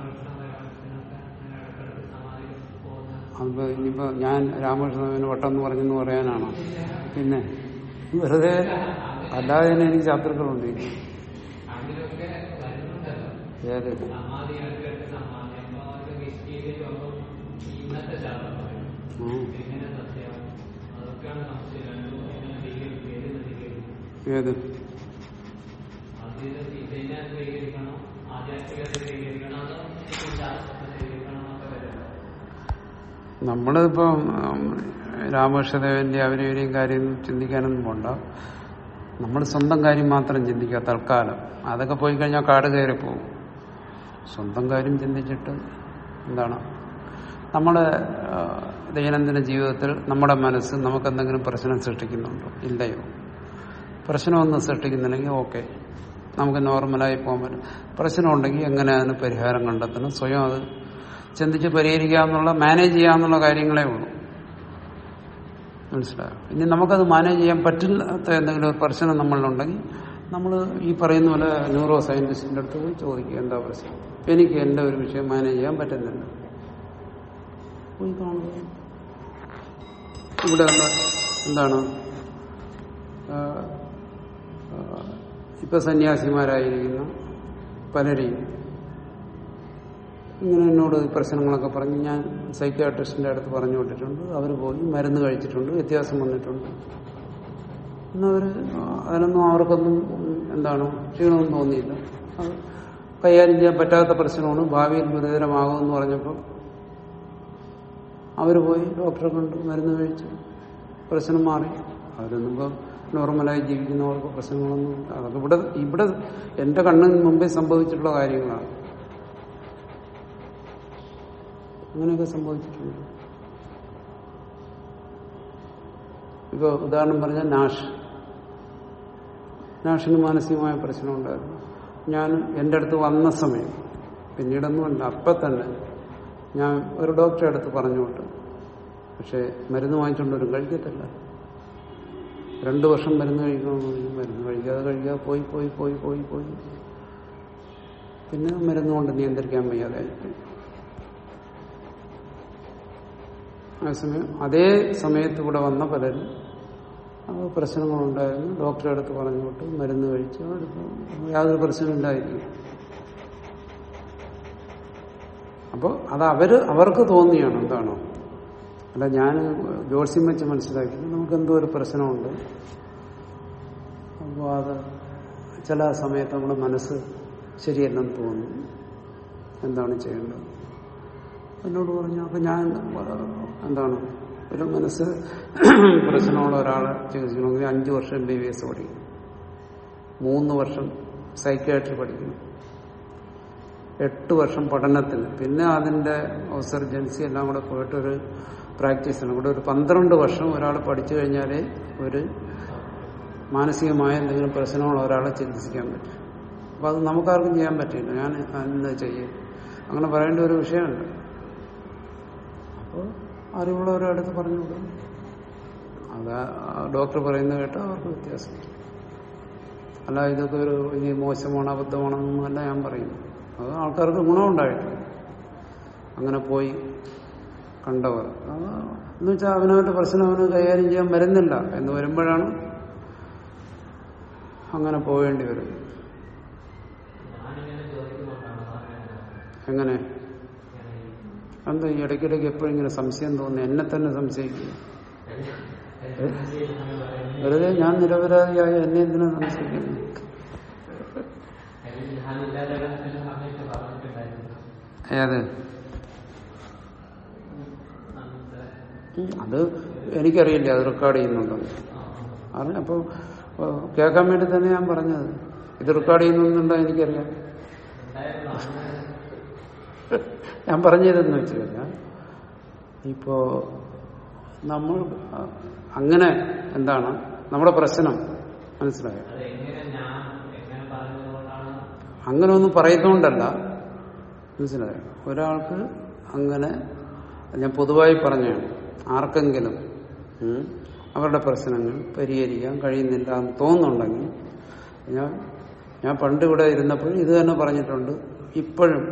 അതിപ്പോ ഇനിയിപ്പോ ഞാൻ രാമകൃഷ്ണന് വട്ടം എന്ന് പറഞ്ഞെന്ന് പറയാനാണോ പിന്നെ വെറുതെ അല്ലാതെ തന്നെ എനിക്ക് ശത്രുക്കളുണ്ട് അതിലൊക്കെ വരുന്നുണ്ടല്ലോ ഏത് സമാധി ഇടയ്ക്കിടയ്ക്ക് സമാധി അപ്പൊ ഒരു ഹിസ്റ്റീരിയ രോഗം ഇന്നത്തെ ശാസ്ത്രം പറയും ഉം. എങ്ങനെ സത്യം അതൊക്കെയാണ് സംശയം രണ്ടും എങ്ങനെ സ്വീകരിക്കും ഏത് സ്വീകരിക്കും ഏത് അത് ഇത് ഇതിനെ സ്വീകരിക്കണം ആധ്യാത്മികത സ്വീകരിക്കണം അതോ ഈ ശാസ്ത്രത്തെ സ്വീകരിക്കണം എന്നൊക്കെ വരും നമ്മളിപ്പം ഉം, രാമകൃഷ്ണദേവന്റെ അവരും ഇവരെയും കാര്യം ചിന്തിക്കാനൊന്നും പോണ്ട നമ്മൾ സ്വന്തം കാര്യം മാത്രം ചിന്തിക്കുക തൽക്കാലം അതൊക്കെ പോയി കഴിഞ്ഞാൽ കാട് കയറി പോകും സ്വന്തം കാര്യം ചിന്തിച്ചിട്ട് എന്താണ് നമ്മുടെ ആ, ദൈനംദിന ജീവിതത്തിൽ നമ്മുടെ മനസ്സ് നമുക്ക് എന്തെങ്കിലും പ്രശ്നം സൃഷ്ടിക്കുന്നുണ്ടോ ഇല്ലയോ പ്രശ്നമൊന്നും സൃഷ്ടിക്കുന്നില്ലെങ്കിൽ ഓക്കെ നമുക്ക് നോർമലായി പോകാൻ പറ്റും പ്രശ്നമുണ്ടെങ്കിൽ എങ്ങനെ അതിന് പരിഹാരം കണ്ടെത്തണം സ്വയം അത് ചിന്തിച്ച് പരിഹരിക്കാമെന്നുള്ള മാനേജ് ചെയ്യാമെന്നുള്ള കാര്യങ്ങളേ ഉള്ളൂ മനസ്സിലായോ ഇനി നമുക്കത് മാനേജ് ചെയ്യാൻ പറ്റില്ലാത്ത എന്തെങ്കിലും ഒരു പ്രശ്നം നമ്മളിലുണ്ടെങ്കിൽ നമ്മൾ ഈ പറയുന്ന പോലെ ന്യൂറോ സയന്റിസ്റ്റിന്റെ അടുത്ത് പോയി ചോദിക്കുക എന്താ പ്രശ്നം എനിക്ക് എന്റെ ഒരു വിഷയം മാനേജ് ചെയ്യാൻ പറ്റുന്നില്ല പോയി കാണുക ഇവിടെ എന്താ എന്താണ് ആ, ആ, ഇപ്പൊ സന്യാസിമാരായിരിക്കുന്ന പലരെയും ഇങ്ങനെ എന്നോട് ഈ പ്രശ്നങ്ങളൊക്കെ പറഞ്ഞ് ഞാൻ സൈക്യാട്രിസ്റ്റിന്റെ അടുത്ത് പറഞ്ഞു വിട്ടിട്ടുണ്ട് അവർ പോയി മരുന്ന് കഴിച്ചിട്ടുണ്ട് വ്യത്യാസം വന്നിട്ടുണ്ട് എന്നവർ അതിനൊന്നും അവർക്കൊന്നും എന്താണ് ക്ഷീണമൊന്നും തോന്നിയില്ല അത് കൈകാര്യം ചെയ്യാൻ പറ്റാത്ത പ്രശ്നമാണ് ഭാവിയിൽ ഗുരുതരമാകുമെന്ന് പറഞ്ഞപ്പോൾ അവർ പോയി ഡോക്ടറെ കണ്ട് മരുന്ന് കഴിച്ചു പ്രശ്നം മാറി അവരൊന്നും ഇപ്പോൾ നോർമലായി ജീവിക്കുന്നവർക്ക് പ്രശ്നങ്ങളൊന്നും ഇല്ല. അതൊക്കെ ഇവിടെ ഇവിടെ എന്റെ കണ്ണിന് മുമ്പേ സംഭവിച്ചിട്ടുള്ള കാര്യങ്ങളാണ് അങ്ങനെയൊക്കെ സംഭവിച്ചിട്ടുണ്ട് ഇപ്പൊ ഉദാഹരണം പറഞ്ഞാൽ നാഷ് നാഷിന് മാനസികമായ പ്രശ്നമുണ്ടായിരുന്നു ഞാൻ എൻ്റെ അടുത്ത് വന്ന സമയം പിന്നീടൊന്നുമല്ല അപ്പം തന്നെ ഞാൻ ഒരു ഡോക്ടറെ അടുത്ത് പറഞ്ഞു വിട്ടു പക്ഷെ മരുന്ന് വാങ്ങിച്ചുകൊണ്ടൊരു കഴിക്കത്തില്ല രണ്ടു വർഷം മരുന്ന് കഴിക്കണമെന്ന് പറഞ്ഞു മരുന്ന് കഴിക്കാതെ കഴിക്കാതെ പോയി പോയി പോയി പോയി പോയി പിന്നെ മരുന്ന് കൊണ്ട് നിയന്ത്രിക്കാൻ വയ്യാതെ ആയിപ്പോയി അതേസമയം അതേ സമയത്ത് ഇവിടെ വന്ന പലരും അത് പ്രശ്നങ്ങളുണ്ടായിരുന്നു ഡോക്ടറെ അടുത്ത് പറഞ്ഞു വിട്ട് മരുന്ന് കഴിച്ചു അവർക്ക് യാതൊരു പ്രശ്നമില്ലായിരിക്കും അപ്പോൾ അത് അവര് അവർക്ക് തോന്നിയാണ് എന്താണോ അല്ല ഞാൻ ജോത്സ്യം വെച്ച് മനസ്സിലാക്കി നമുക്ക് എന്തോ ഒരു പ്രശ്നമുണ്ട് അപ്പോൾ അത് ചില സമയത്ത് നമ്മുടെ മനസ്സ് ശരിയല്ലെന്ന് തോന്നുന്നു എന്താണ് ചെയ്യേണ്ടത് എന്നോട് പറഞ്ഞു അപ്പൊ ഞാൻ എന്താണ് ഒരു മനസ്സ് പ്രശ്നമുള്ള ഒരാളെ ചികിത്സിക്കണമെങ്കിൽ അഞ്ചു വർഷം എം ബി ബി എസ് പഠിക്കണം മൂന്ന് വർഷം സൈക്കാട്രി പഠിക്കണം എട്ട് വർഷം പഠനത്തിന് പിന്നെ അതിന്റെ സർജൻസി എല്ലാം കൂടെ പോയിട്ട് ഒരു പ്രാക്ടീസിനും കൂടെ ഒരു പന്ത്രണ്ട് വർഷം ഒരാൾ പഠിച്ചു കഴിഞ്ഞാലേ ഒരു മാനസികമായ എന്തെങ്കിലും പ്രശ്നമുള്ള ഒരാളെ ചികിത്സിക്കാൻ പറ്റും അപ്പൊ അത് നമുക്കാർക്കും ചെയ്യാൻ പറ്റില്ല ഞാൻ അന്ന് ചെയ്യും അങ്ങനെ പറയേണ്ട ഒരു വിഷയമുണ്ട് അപ്പോൾ അറിവുള്ളവരുടെ അടുത്ത് പറഞ്ഞു കൊടുക്കും അത് ആ ഡോക്ടർ പറയുന്നത് കേട്ടാൽ അവർക്ക് വ്യത്യാസം അല്ല ഇതൊക്കെ ഒരു ഇനി മോശമാണ് അബദ്ധമാണെന്നൊന്നും അല്ല ഞാൻ പറയുന്നു അത് ആൾക്കാർക്ക് ഗുണമുണ്ടായിട്ടില്ല അങ്ങനെ പോയി കണ്ടവർ അത് എന്ന് വെച്ചാൽ അവനവന്റെ പ്രശ്നം അവന് കൈകാര്യം ചെയ്യാൻ വരുന്നില്ല എന്ന് വരുമ്പോഴാണ് അങ്ങനെ പോവേണ്ടി വരുന്നത് ഞാനിങ്ങനെ ചോദിക്കുന്നുണ്ടാണ് സാറിനെ എങ്ങനെ എന്താ ഈ ഇടയ്ക്കിടയ്ക്ക് എപ്പോഴും ഇങ്ങനെ സംശയം തോന്നുന്നു എന്നെ തന്നെ സംശയിക്കുന്നു വെറുതെ ഞാൻ നിരപരാധിയായ എന്നെ എന്തിനാ സംശയിക്കുന്നു ഞാനില്ലാതെ ചില സമയത്ത് പറഞ്ഞിട്ടുണ്ടായിരുന്നു ഏത് അന്നത്തെ ഉം, അത് എനിക്കറിയില്ല അത് റെക്കോർഡ് ചെയ്യുന്നുണ്ടെന്ന് അറിഞ്ഞ അപ്പോൾ കേൾക്കാൻ വേണ്ടി തന്നെ ഞാൻ പറഞ്ഞത് ഇത് റെക്കോർഡ് ചെയ്യുന്നുണ്ടോ എനിക്കറിയാം ഉണ്ടായിരുന്നു അന്ന് ഞാൻ പറഞ്ഞതെന്ന് വെച്ച് കഴിഞ്ഞാൽ ഇപ്പോ നമ്മൾ അഹ്, അങ്ങനെ എന്താണ് നമ്മുടെ പ്രശ്നം മനസ്സിലായോ അത് എങ്ങനെ ഞാൻ എങ്ങനെ പറഞ്ഞതുകൊണ്ടാണ് അങ്ങനെ ഒന്നും പറയുന്നതുകൊണ്ടല്ല മനസ്സിലായോ ഒരാൾക്ക് അങ്ങനെ ഞാൻ പൊതുവായി പറഞ്ഞാണ് ആർക്കെങ്കിലും ഉം, അവരുടെ പ്രശ്നങ്ങൾ പരിഹരിക്കാൻ കഴിയുന്നില്ല എന്ന് തോന്നുന്നുണ്ടെങ്കിൽ ഞാൻ ഞാൻ പണ്ട് ഇവിടെ ഇരുന്നപ്പോൾ ഇത് തന്നെ പറഞ്ഞിട്ടുണ്ട് ഇപ്പോഴും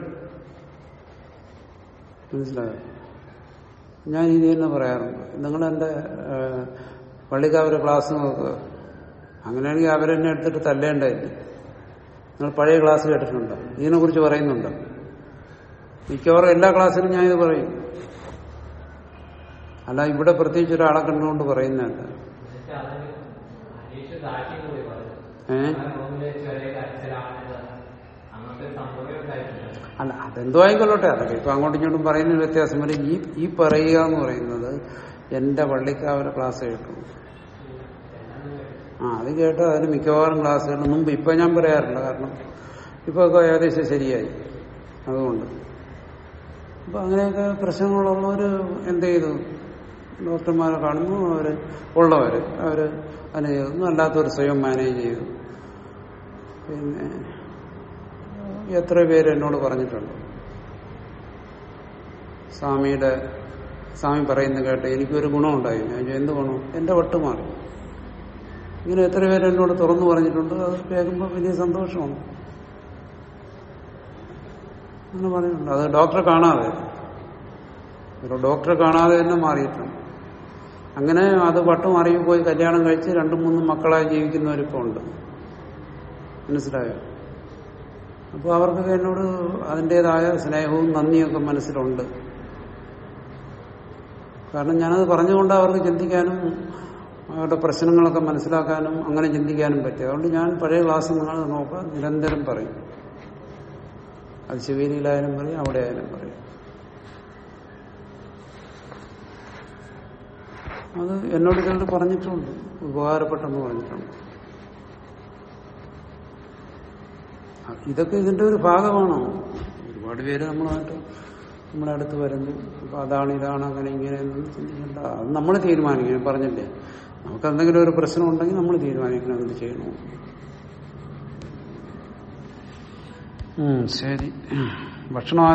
മനസ്സിലായോ ഞാൻ ഇത് തന്നെ പറയാറുണ്ട് നിങ്ങൾ എൻ്റെ പള്ളിക്കാവര് ക്ലാസ് നോക്കുക അങ്ങനെയാണെങ്കിൽ അവരെന്നെ എടുത്തിട്ട് തല്ലേണ്ടതില്ല നിങ്ങൾ പഴയ ക്ലാസ് കേട്ടിട്ടുണ്ടോ ഇതിനെക്കുറിച്ച് പറയുന്നുണ്ടോ മിക്കവാറും എല്ലാ ക്ലാസ്സിലും ഞാൻ ഇത് പറയും അല്ല ഇവിടെ പ്രത്യേകിച്ച് ഒരാളെ കണ്ടുകൊണ്ട് പറയുന്നതല്ല എന്നിട്ട് അതിന് അനീഷ് താറ്റി കൂടി പറഞ്ഞു ഏ അങ്ങനെ റൂമിലെ ചെറിയ കരച്ചിലാണിത് അങ്ങനത്തെ സംഭവം ഉണ്ടായിട്ടില്ല അല്ല അതെന്തോ ആയിക്കൊള്ളട്ടെ അതൊക്കെ ഇപ്പൊ അങ്ങോട്ടും ഇങ്ങോട്ടും പറയുന്ന വ്യത്യാസം വരും ഈ ഈ പറയുക എന്ന് പറയുന്നത് എന്റെ പള്ളിക്കാവരെ ക്ലാസ് കേട്ടു ആ അത് കേട്ട് അതിന് മിക്കവാറും ക്ലാസ്സുകൾ മുമ്പ് ഇപ്പൊ ഞാൻ പറയാറില്ല കാരണം ഇപ്പൊ ഒക്കെ ഏകദേശം ശരിയായി അതുകൊണ്ട് അപ്പൊ അങ്ങനെയൊക്കെ പ്രശ്നങ്ങളുള്ളവർ എന്ത് ചെയ്തു ഡോക്ടർമാരെ കാണുന്നു അവര് ഉള്ളവര് അവര് അതിന് ചെയ്തു അല്ലാത്തവർ സ്വയം മാനേജ് ചെയ്തു പിന്നെ എത്ര പേര് എന്നോട് പറഞ്ഞിട്ടുണ്ട് സ്വാമിയുടെ സ്വാമി പറയുന്നത് കേട്ട് എനിക്കൊരു ഗുണമുണ്ടായി ഞാൻ ചോദിച്ചു, എന്ത് ഗുണം എന്റെ വട്ട് മാറി ഇങ്ങനെ എത്ര പേര് എന്നോട് തുറന്നു പറഞ്ഞിട്ടുണ്ട് അത് കേൾക്കുമ്പോൾ വലിയ സന്തോഷമാണ് അങ്ങനെ പറഞ്ഞിട്ടുണ്ട് അത് ഡോക്ടറെ കാണാതെ ഒരു ഡോക്ടറെ കാണാതെ തന്നെ മാറിയിട്ടുണ്ട് അങ്ങനെ അത് വട്ട് മാറി പോയി കല്യാണം കഴിച്ച് രണ്ടും മൂന്നും മക്കളായി ജീവിക്കുന്നവരിപ്പോൾ ഉണ്ട് മനസ്സിലായോ അപ്പോൾ അവർക്കൊക്കെ എന്നോട് അതിൻ്റെതായ സ്നേഹവും നന്ദിയൊക്കെ മനസ്സിലുണ്ട് കാരണം ഞാനത് പറഞ്ഞുകൊണ്ട് അവർക്ക് ചിന്തിക്കാനും അവരുടെ പ്രശ്നങ്ങളൊക്കെ മനസ്സിലാക്കാനും അങ്ങനെ ചിന്തിക്കാനും പറ്റി അതുകൊണ്ട് ഞാൻ പഴയ ക്ലാസ് നിങ്ങൾ നോക്കുക നിരന്തരം പറയും അത് ശിവേരിയിലായാലും പറയും അവിടെ ആയാലും പറയും അത് എന്നോട് ചിലർ പറഞ്ഞിട്ടുണ്ട് ഉപകാരപ്പെട്ടെന്ന് പറഞ്ഞിട്ടുണ്ട് ഇതൊക്കെ ഇതിന്റെ ഒരു ഭാഗമാണോ ഒരുപാട് പേര് നമ്മളായിട്ട് നമ്മുടെ അടുത്ത് വരുന്നു അപ്പൊ അതാണ് ഇതാണ് അങ്ങനെ ഇങ്ങനെ ഒന്നും ചിന്തിക്കണ്ട അത് നമ്മൾ തീരുമാനിക്കണം പറഞ്ഞില്ലേ നമുക്ക് എന്തെങ്കിലും ഒരു പ്രശ്നം ഉണ്ടെങ്കിൽ നമ്മൾ തീരുമാനിക്കണം എന്ത് ചെയ്യണോ ഉം, ശരി ഭക്ഷണം